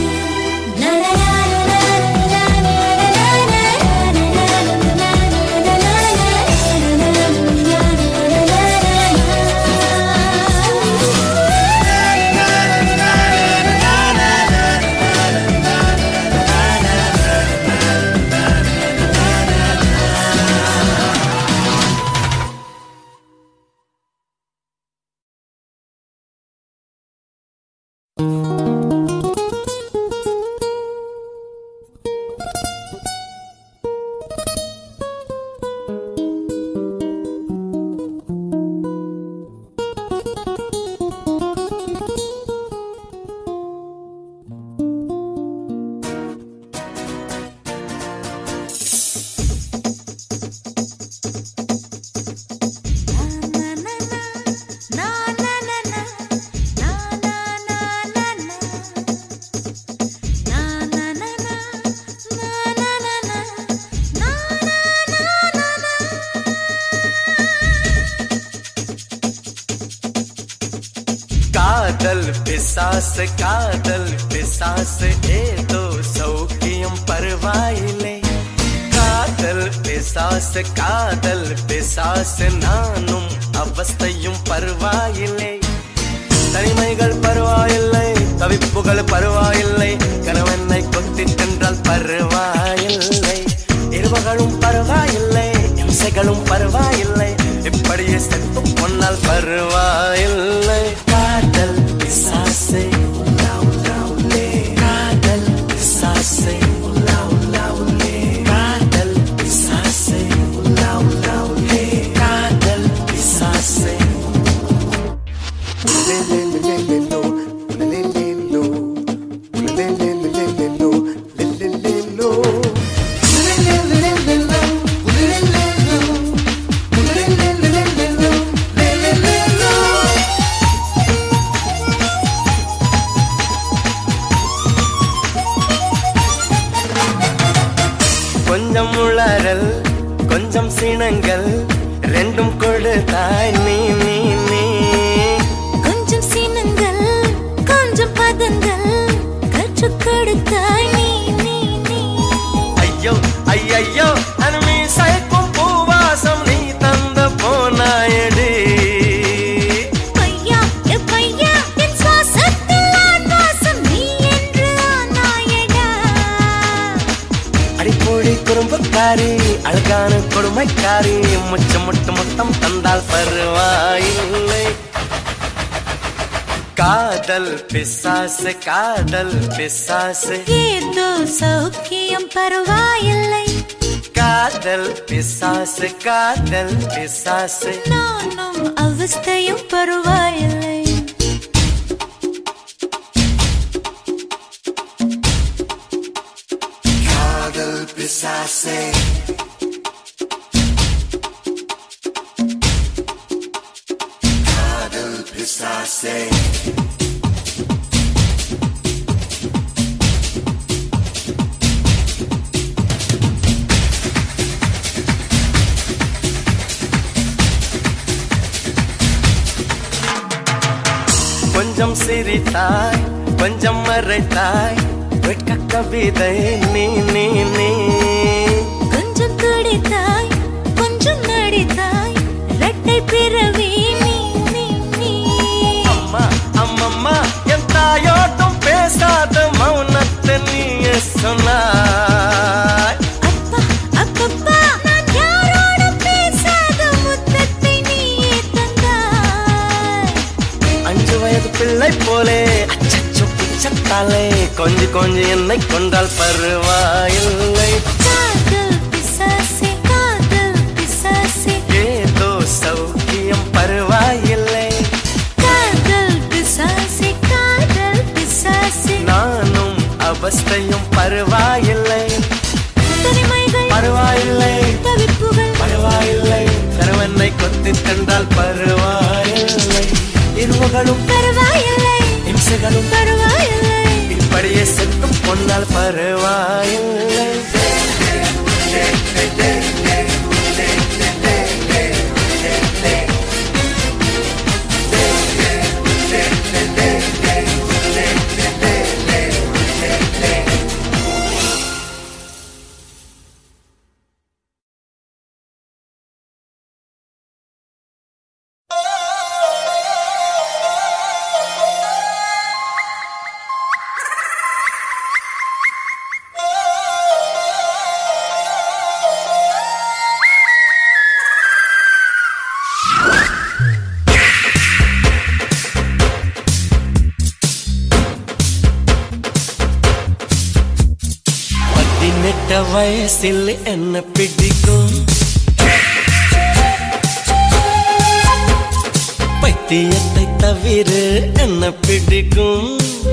Speaker 4: காதல் பிசாசு காதல் பிசாசு ஏதோ சௌக்கியம் பரவாயில்லை காதல் பிசாசு காதல் பிசாசு நானும் அவஸ்தையும் பரவாயில்லை தனிமைகள் பரவாயில்லை தவிப்புகள் பரவாயில்லை கணவனை கொத்தி தின்றால் பரவாயில்லை இருவகளும் பரவாயில்லை இம்சைகளும் பரவாயில்லை இப்படியே செத்து பொன்னால் பரவாயில்லை காதல் பிசாசே உலா உலா உலே. காதல் பிசாசே உலா உலா உலே. காதல் பிசாசே உலா உலா உலே. காதல் பிசாசே கொஞ்சம் உளறல் கொஞ்சம் சினங்கள் ரெண்டும் கொடுத்தாய் நீ நீ நீ
Speaker 8: கொஞ்சம் சினங்கள் கொஞ்சம் பதங்கள் கற்றுக் கொடுத்தாய் நீ நீ நீ
Speaker 4: ஐயோ ஐயையோ அனுமி சயக்கும் பூவாசம் நீ தந்த போனாயடி
Speaker 8: பையா எ பையா என் சுவாசத்தில் ஆண் வாசம் நீ என்று ஆனாயடா
Speaker 4: அடிப்பொழி குறும்புக்காரி அழகான கொடுமைக்காரி முச்சம் முட்டு மொத்தம் தந்தால் பருவாயில்லை காதல் பிசாசு காதல் பிசாசு
Speaker 8: ஏதோ சௌக்கியம் பரவாயில்லை
Speaker 4: காதல் பிசாசு காதல் பிசாசு
Speaker 8: நானும் அவஸ்தையும் பரவாயில்லை
Speaker 5: காதல் பிசாசே காதல் பிசாசே
Speaker 4: கொஞ்சம் சிரித்தாய் கொஞ்சம் மறைத்தாய் வெட்க கவிதை நீ நீ நீ
Speaker 8: கொஞ்சம் துடித்தாய் கொஞ்சம் நடித்தாய் இரட்டை பிறவி
Speaker 4: போலே அச்சச்சோ பிச்சத்தாலே கொஞ்சி கொஞ்சி என்னை கொண்டால் பருவாயில்லை
Speaker 8: காதல் பிசாசே காதல் பிசாசே
Speaker 4: ஏதோ சௌக்கியம் பருவாயில்லை
Speaker 8: காதல் பிசாசே காதல் பிசாசே
Speaker 4: நானும் அவஸ்தையும் பருவாயில்லை
Speaker 8: தனிமைகள்
Speaker 4: பருவாயில்லை
Speaker 8: தவிப்புகள்
Speaker 4: பருவாயில்லை கருவனை கொத்தி தந்தால் பருவாயில்லை இருவகளும்
Speaker 8: பரவாயில்லை
Speaker 4: இம்சைகளும்
Speaker 8: பரவாயில்லை
Speaker 4: இப்படியே செத்தும் பொன்னால் பருவாயில்லை பதினெட்ட வயசில் என்ன பிடிக்கும் பைத்தியத்தை தவிர என்ன பிடிக்கும்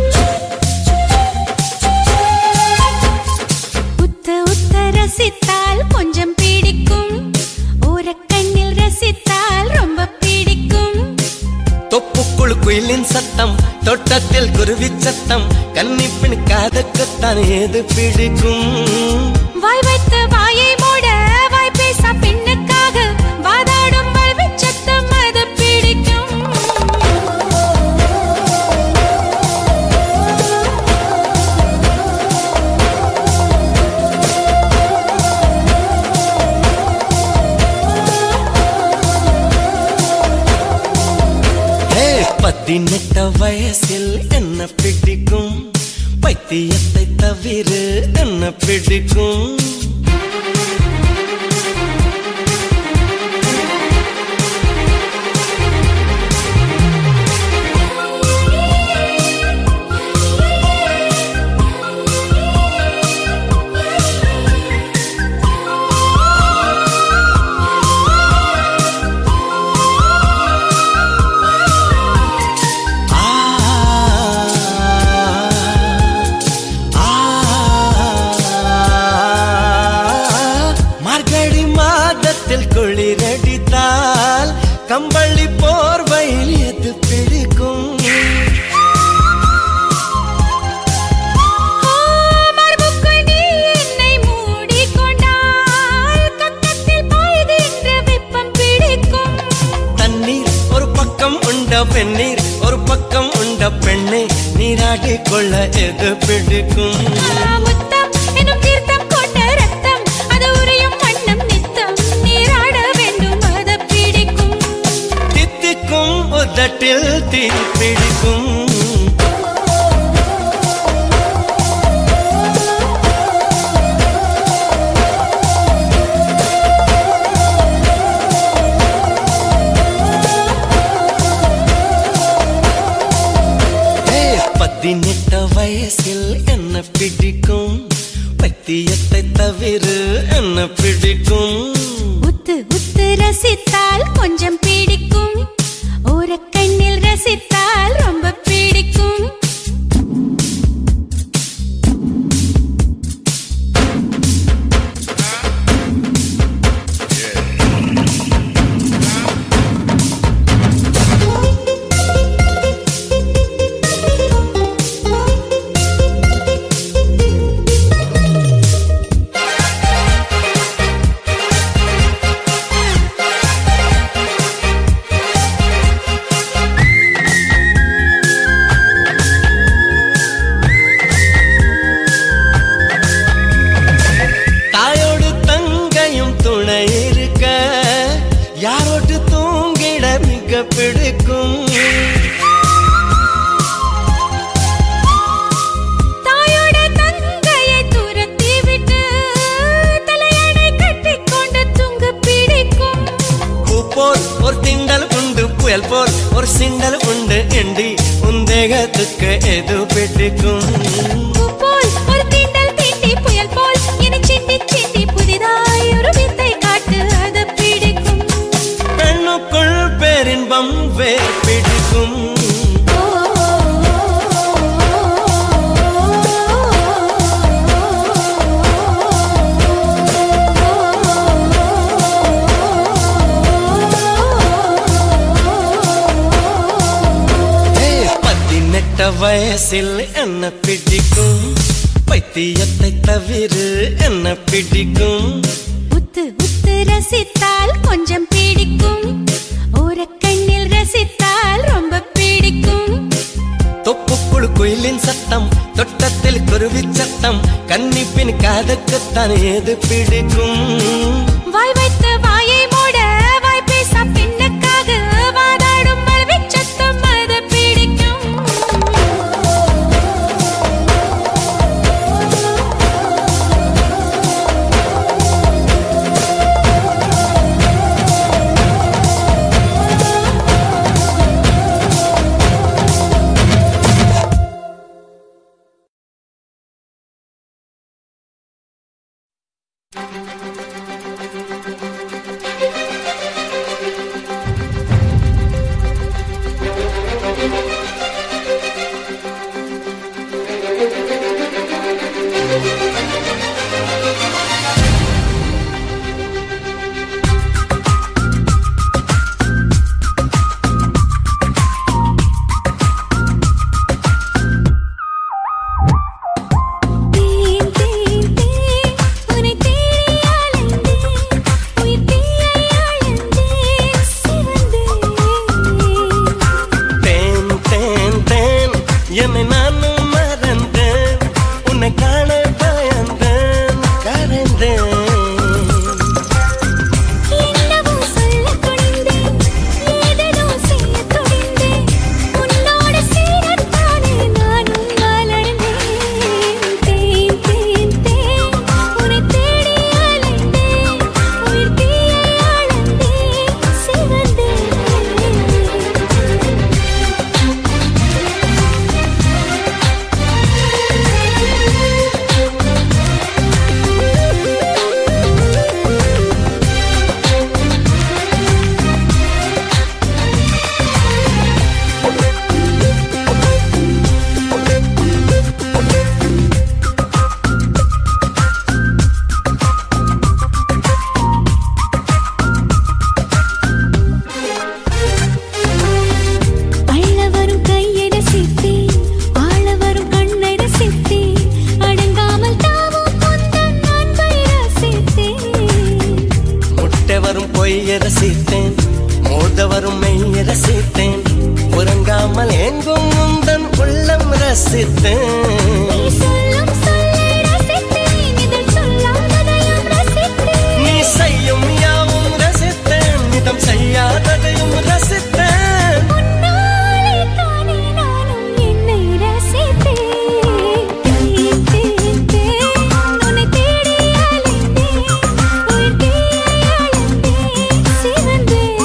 Speaker 8: உத்த உத்த ரசித்தால் கொஞ்சம் பிடிக்கும் ஓரக்கண்ணில் ரசித்தால் ரொம்ப பிடிக்கும்
Speaker 4: தொப்புக்குள் குயிலின் சத்தம் தோட்டத்தில் குருவி சத்தம் கன்னிப்பின் காதக்கத்தான் ஏது பிடிக்கும்
Speaker 8: வாய் வைத்த வாயை மூட வாய் பேச பெண்ணுக்காக வாதாடும் வல்விச் சத்தம் அது பிடிக்கும்
Speaker 4: ஹே, பதினெட்ட வயசில் என்ன பிடிக்கும் பைத்தியத்தை தவிர என்ன பிடிக்கும் ஆ, ஆ, மார்கழி மாதத்தில் குளிரடித்தால் கம்பளி போர்வையில் எது பிடிக்கும்
Speaker 8: ஆ, மார்புக்குள் நீ என்னை மூடிக்கொண்டால் கக்கத்தில் பாய்கின்ற வெப்பம் பிடிக்கும்
Speaker 4: தண்ணீர் ஒரு பக்கம் உண்ட பெண்ணீர் ஒரு பக்கம் உண்ட பெண்ணை நீராடி கொள்ள எது பிடிக்கும்
Speaker 8: முத்தம் எனும் தீர்த்தம் கொண்ட ரத்தம் அது உறையும் வண்ணம் நித்தம் நீராட வேண்டும் அது பிடிக்கும்
Speaker 4: தித்திக்கும் உதட்டில் தீ பிடிக்கும் ஏ, பதினெட்டு வயசில் என்ன பிடிக்கும் பைத்தியத்தை தவிர என்ன பிடிக்கும்
Speaker 8: உத்து உத்து ரசித்தால் கொஞ்சம் பிடிக்கும் ஓரக்கண்ணில் ரசித்தால் ரொம்ப பிடிக்கும்
Speaker 4: தாயோடு தங்கையும் துணை இருக்க யாரோடு தூங்கிட மிக பிடிக்கும்
Speaker 8: தாயோட தங்கையை துரத்தி விட்டு தலையணை கட்டிக்கொண்டு தூங்க பிடிக்கும்
Speaker 4: பூ போல் ஒரு திண்டல் உண்டு புயல் போல் ஒரு சிண்டல் உண்டு எண்டி உந்தே மேகத்துக்கு எது பிடிக்கும்
Speaker 8: பூ போல் ஒரு தீண்டல் தீண்டி புயல் போல் இனி சிந்தி சிந்தி புதிதாய் ஒரு வித்தை காட்டு அது பிடிக்கும்
Speaker 4: பெண்ணுக்குள் பேரின்பம் வேர் பிடிக்கும் பதினெட்ட வயசில் என்ன பிடிக்கும் பைத்தியத்தை தவிர என்ன பிடிக்கும்
Speaker 8: உத்து உத்து ரசித்தால் கொஞ்சம் பிடிக்கும் ஓரக்கண்ணில் ரசித்தால் ரொம்ப பிடிக்கும்
Speaker 4: தொப்புக்குழு குயிலின் சத்தம் தொட்டத்தில் குருவி சத்தம் கன்னிப்பின் காதுக்குத்தான் ஏது பிடிக்கும்
Speaker 8: வாய் வைத்து வாயை மூட வாய் பேச பெண்ணுக்காக வாதாடும் வல்விச் சத்தம் அது பிடிக்கும் தேன் தேன் தேன் உன்னை தேடி அலைந்தேன் உயிர் தீயை அழந்தேன் சிவந்தேன்
Speaker 4: தேன் தேன் தேன் என்னை நானும் மறந்தேன் உன்னை காண பயந்தேன் கரைந்தேன்
Speaker 8: என்னவோ சொல்லத் துணிந்தேன் ஏதேதோ செய்யத் துணிந்தேன் உன்னோடு சேரத்தானே நானும் மலர்ந்தேன் தேன் தேன் தேன் உன்னை தேடி அலைந்தேன் உயிர் தீயை அழந்தேன் சிவந்தேன் அள்ள வரும் கையை ரசித்தேன் ஆள வரும் கண்ணை ரசித்தேன் அடங்காமல் தாவும் கொண்டன் அன்பை ரசித்தேன்
Speaker 4: முட்டை வரும் பொய்ய ரசித்தேன் மோத வரும் மெய்ய ரசித்தேன் உறங்காமல் எங்கும் முந்தன் உள்ளம் ரசித்தேன்
Speaker 8: நீ சொல்லும் சொல்லை ரசித்தேன் இதழ் சொல்லாததையும் ரசித்தேன்
Speaker 4: நீ செய்யும் யாவும் ரசித்தேன் இதம் செய்யாததையும் ரசித்தேன்
Speaker 8: உன்னாலே தானே நானும் என்னை ரசித்தேன் தேன் தேன் தேன் உன்னை தேடி அலைந்தேன் உயிர் தீயை அழந்தேன் சிவந்தேன்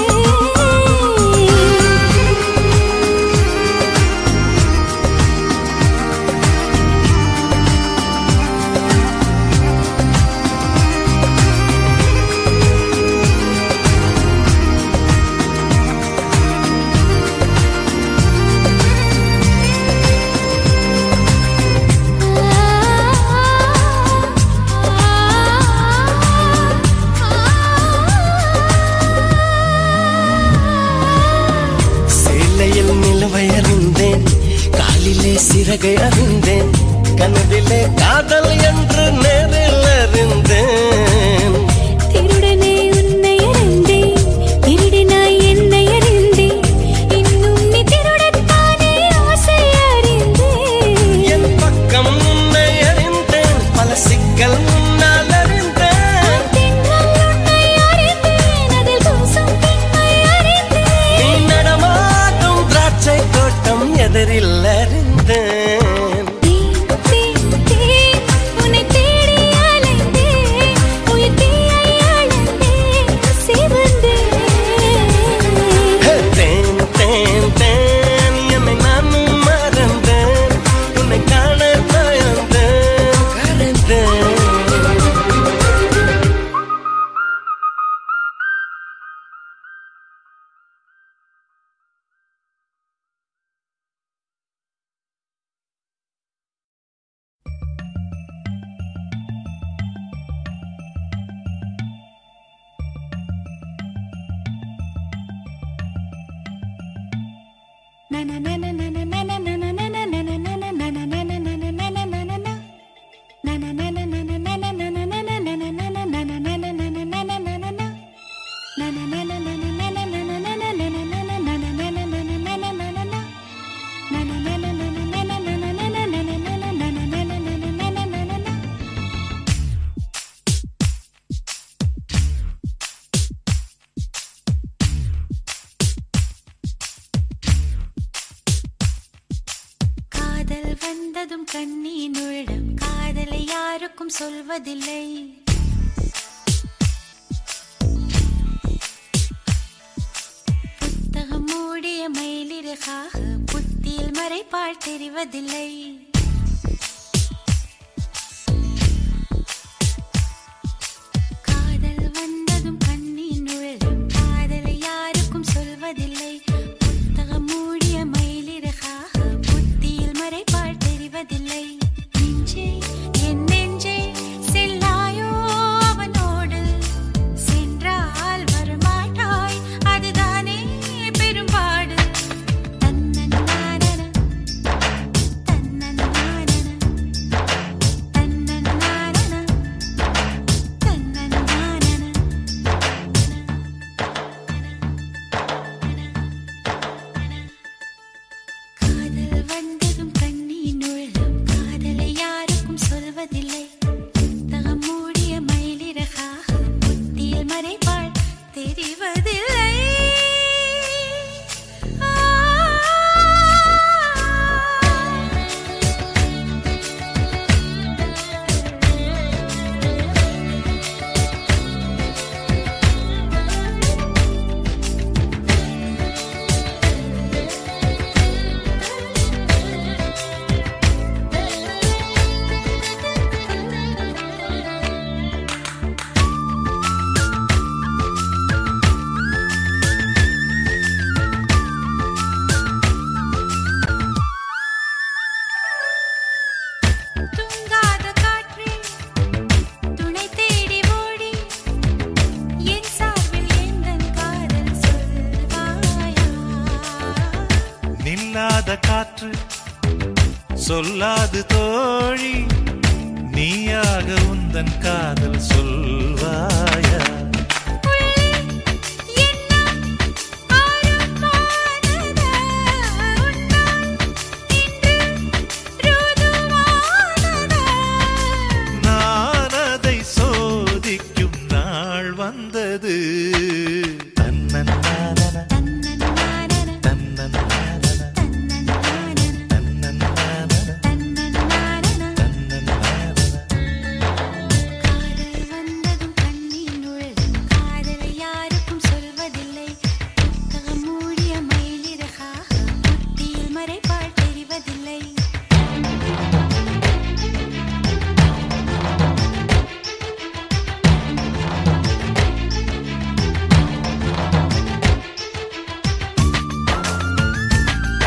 Speaker 4: சேலையில் நிலவை அறிந்தேன் காலிலே சிறகை அறிந்தேன் கனவிலே காதல் என்று நேரில் அறிந்தேன்
Speaker 8: திருடனே உன்னை அறிந்தேன் திருடினாய் என்னை அறிந்தேன் இன்னும் நீ திருடத்தானே ஆசை அறிந்தேன்
Speaker 4: என் பக்கம் உன்னை அறிந்தேன் பல சிக்கல் முன்னால் அறிந்தேன்
Speaker 8: தென்றல் உன்னை அறிந்தேன் அதில் பூசும் பெண்மை அறிந்தேன்
Speaker 4: நீ நடமாடும் திராட்சை தோட்டம் எதிரில் அறிந்தேன்
Speaker 8: தேன் தேன் தேன் உன்னை தேடி அலைந்தேன் உயிர் தீயை அழந்தேன் சிவந்தேன்
Speaker 4: தேன் தேன் தேன் என்னை நானும் மறந்தேன்
Speaker 8: காதல் வந்ததும் கண்ணீன் உள்ளம் காதலை யாருக்கும் சொல்வதில்லை புத்தகம் மூடிய மயிலிறகாக புத்தியில் மறைப்பால் தெரிவதில்லை காதல் வந்ததும் கண்ணீன் உள்ளம் காதலை யாருக்கும் சொல்வதில்லை புத்தகம் மூடிய மயிலிறகாக புத்தியில் மறைப்பால் தெரிவதில்லை நெஞ்சே என் நெஞ்சே செல்லாயோ அவனோடு சென்றால் வரமாட்டாய் அதுதானே பெரும்பாடு தன்னன்னானன தன்னன்னானன தன்னன்னானன தன்னன்னானன காதல் வந்ததும் கண்ணீன் உள்ளம் காதலை யாருக்கும் சொல்வதில்லை புத்தகம் மூடிய மயிலிறகாக புத்தியில் மறைப்பாள் தெரிவதில்லை தூங்காத காற்றே துணை தேடி ஓடி என் சார்பில் எந்தன் காதல் சொல்வாயா
Speaker 9: நில்லாத காற்று சொல்லாது தோழி நீயாக உந்தன் காதல் சொல்வாயா
Speaker 8: உள்ளே எண்ணம் ஆழமானதா உன்னால் இன்று ருதுவானதா
Speaker 9: நான் அதை சோதிக்கும் நாள் வந்தது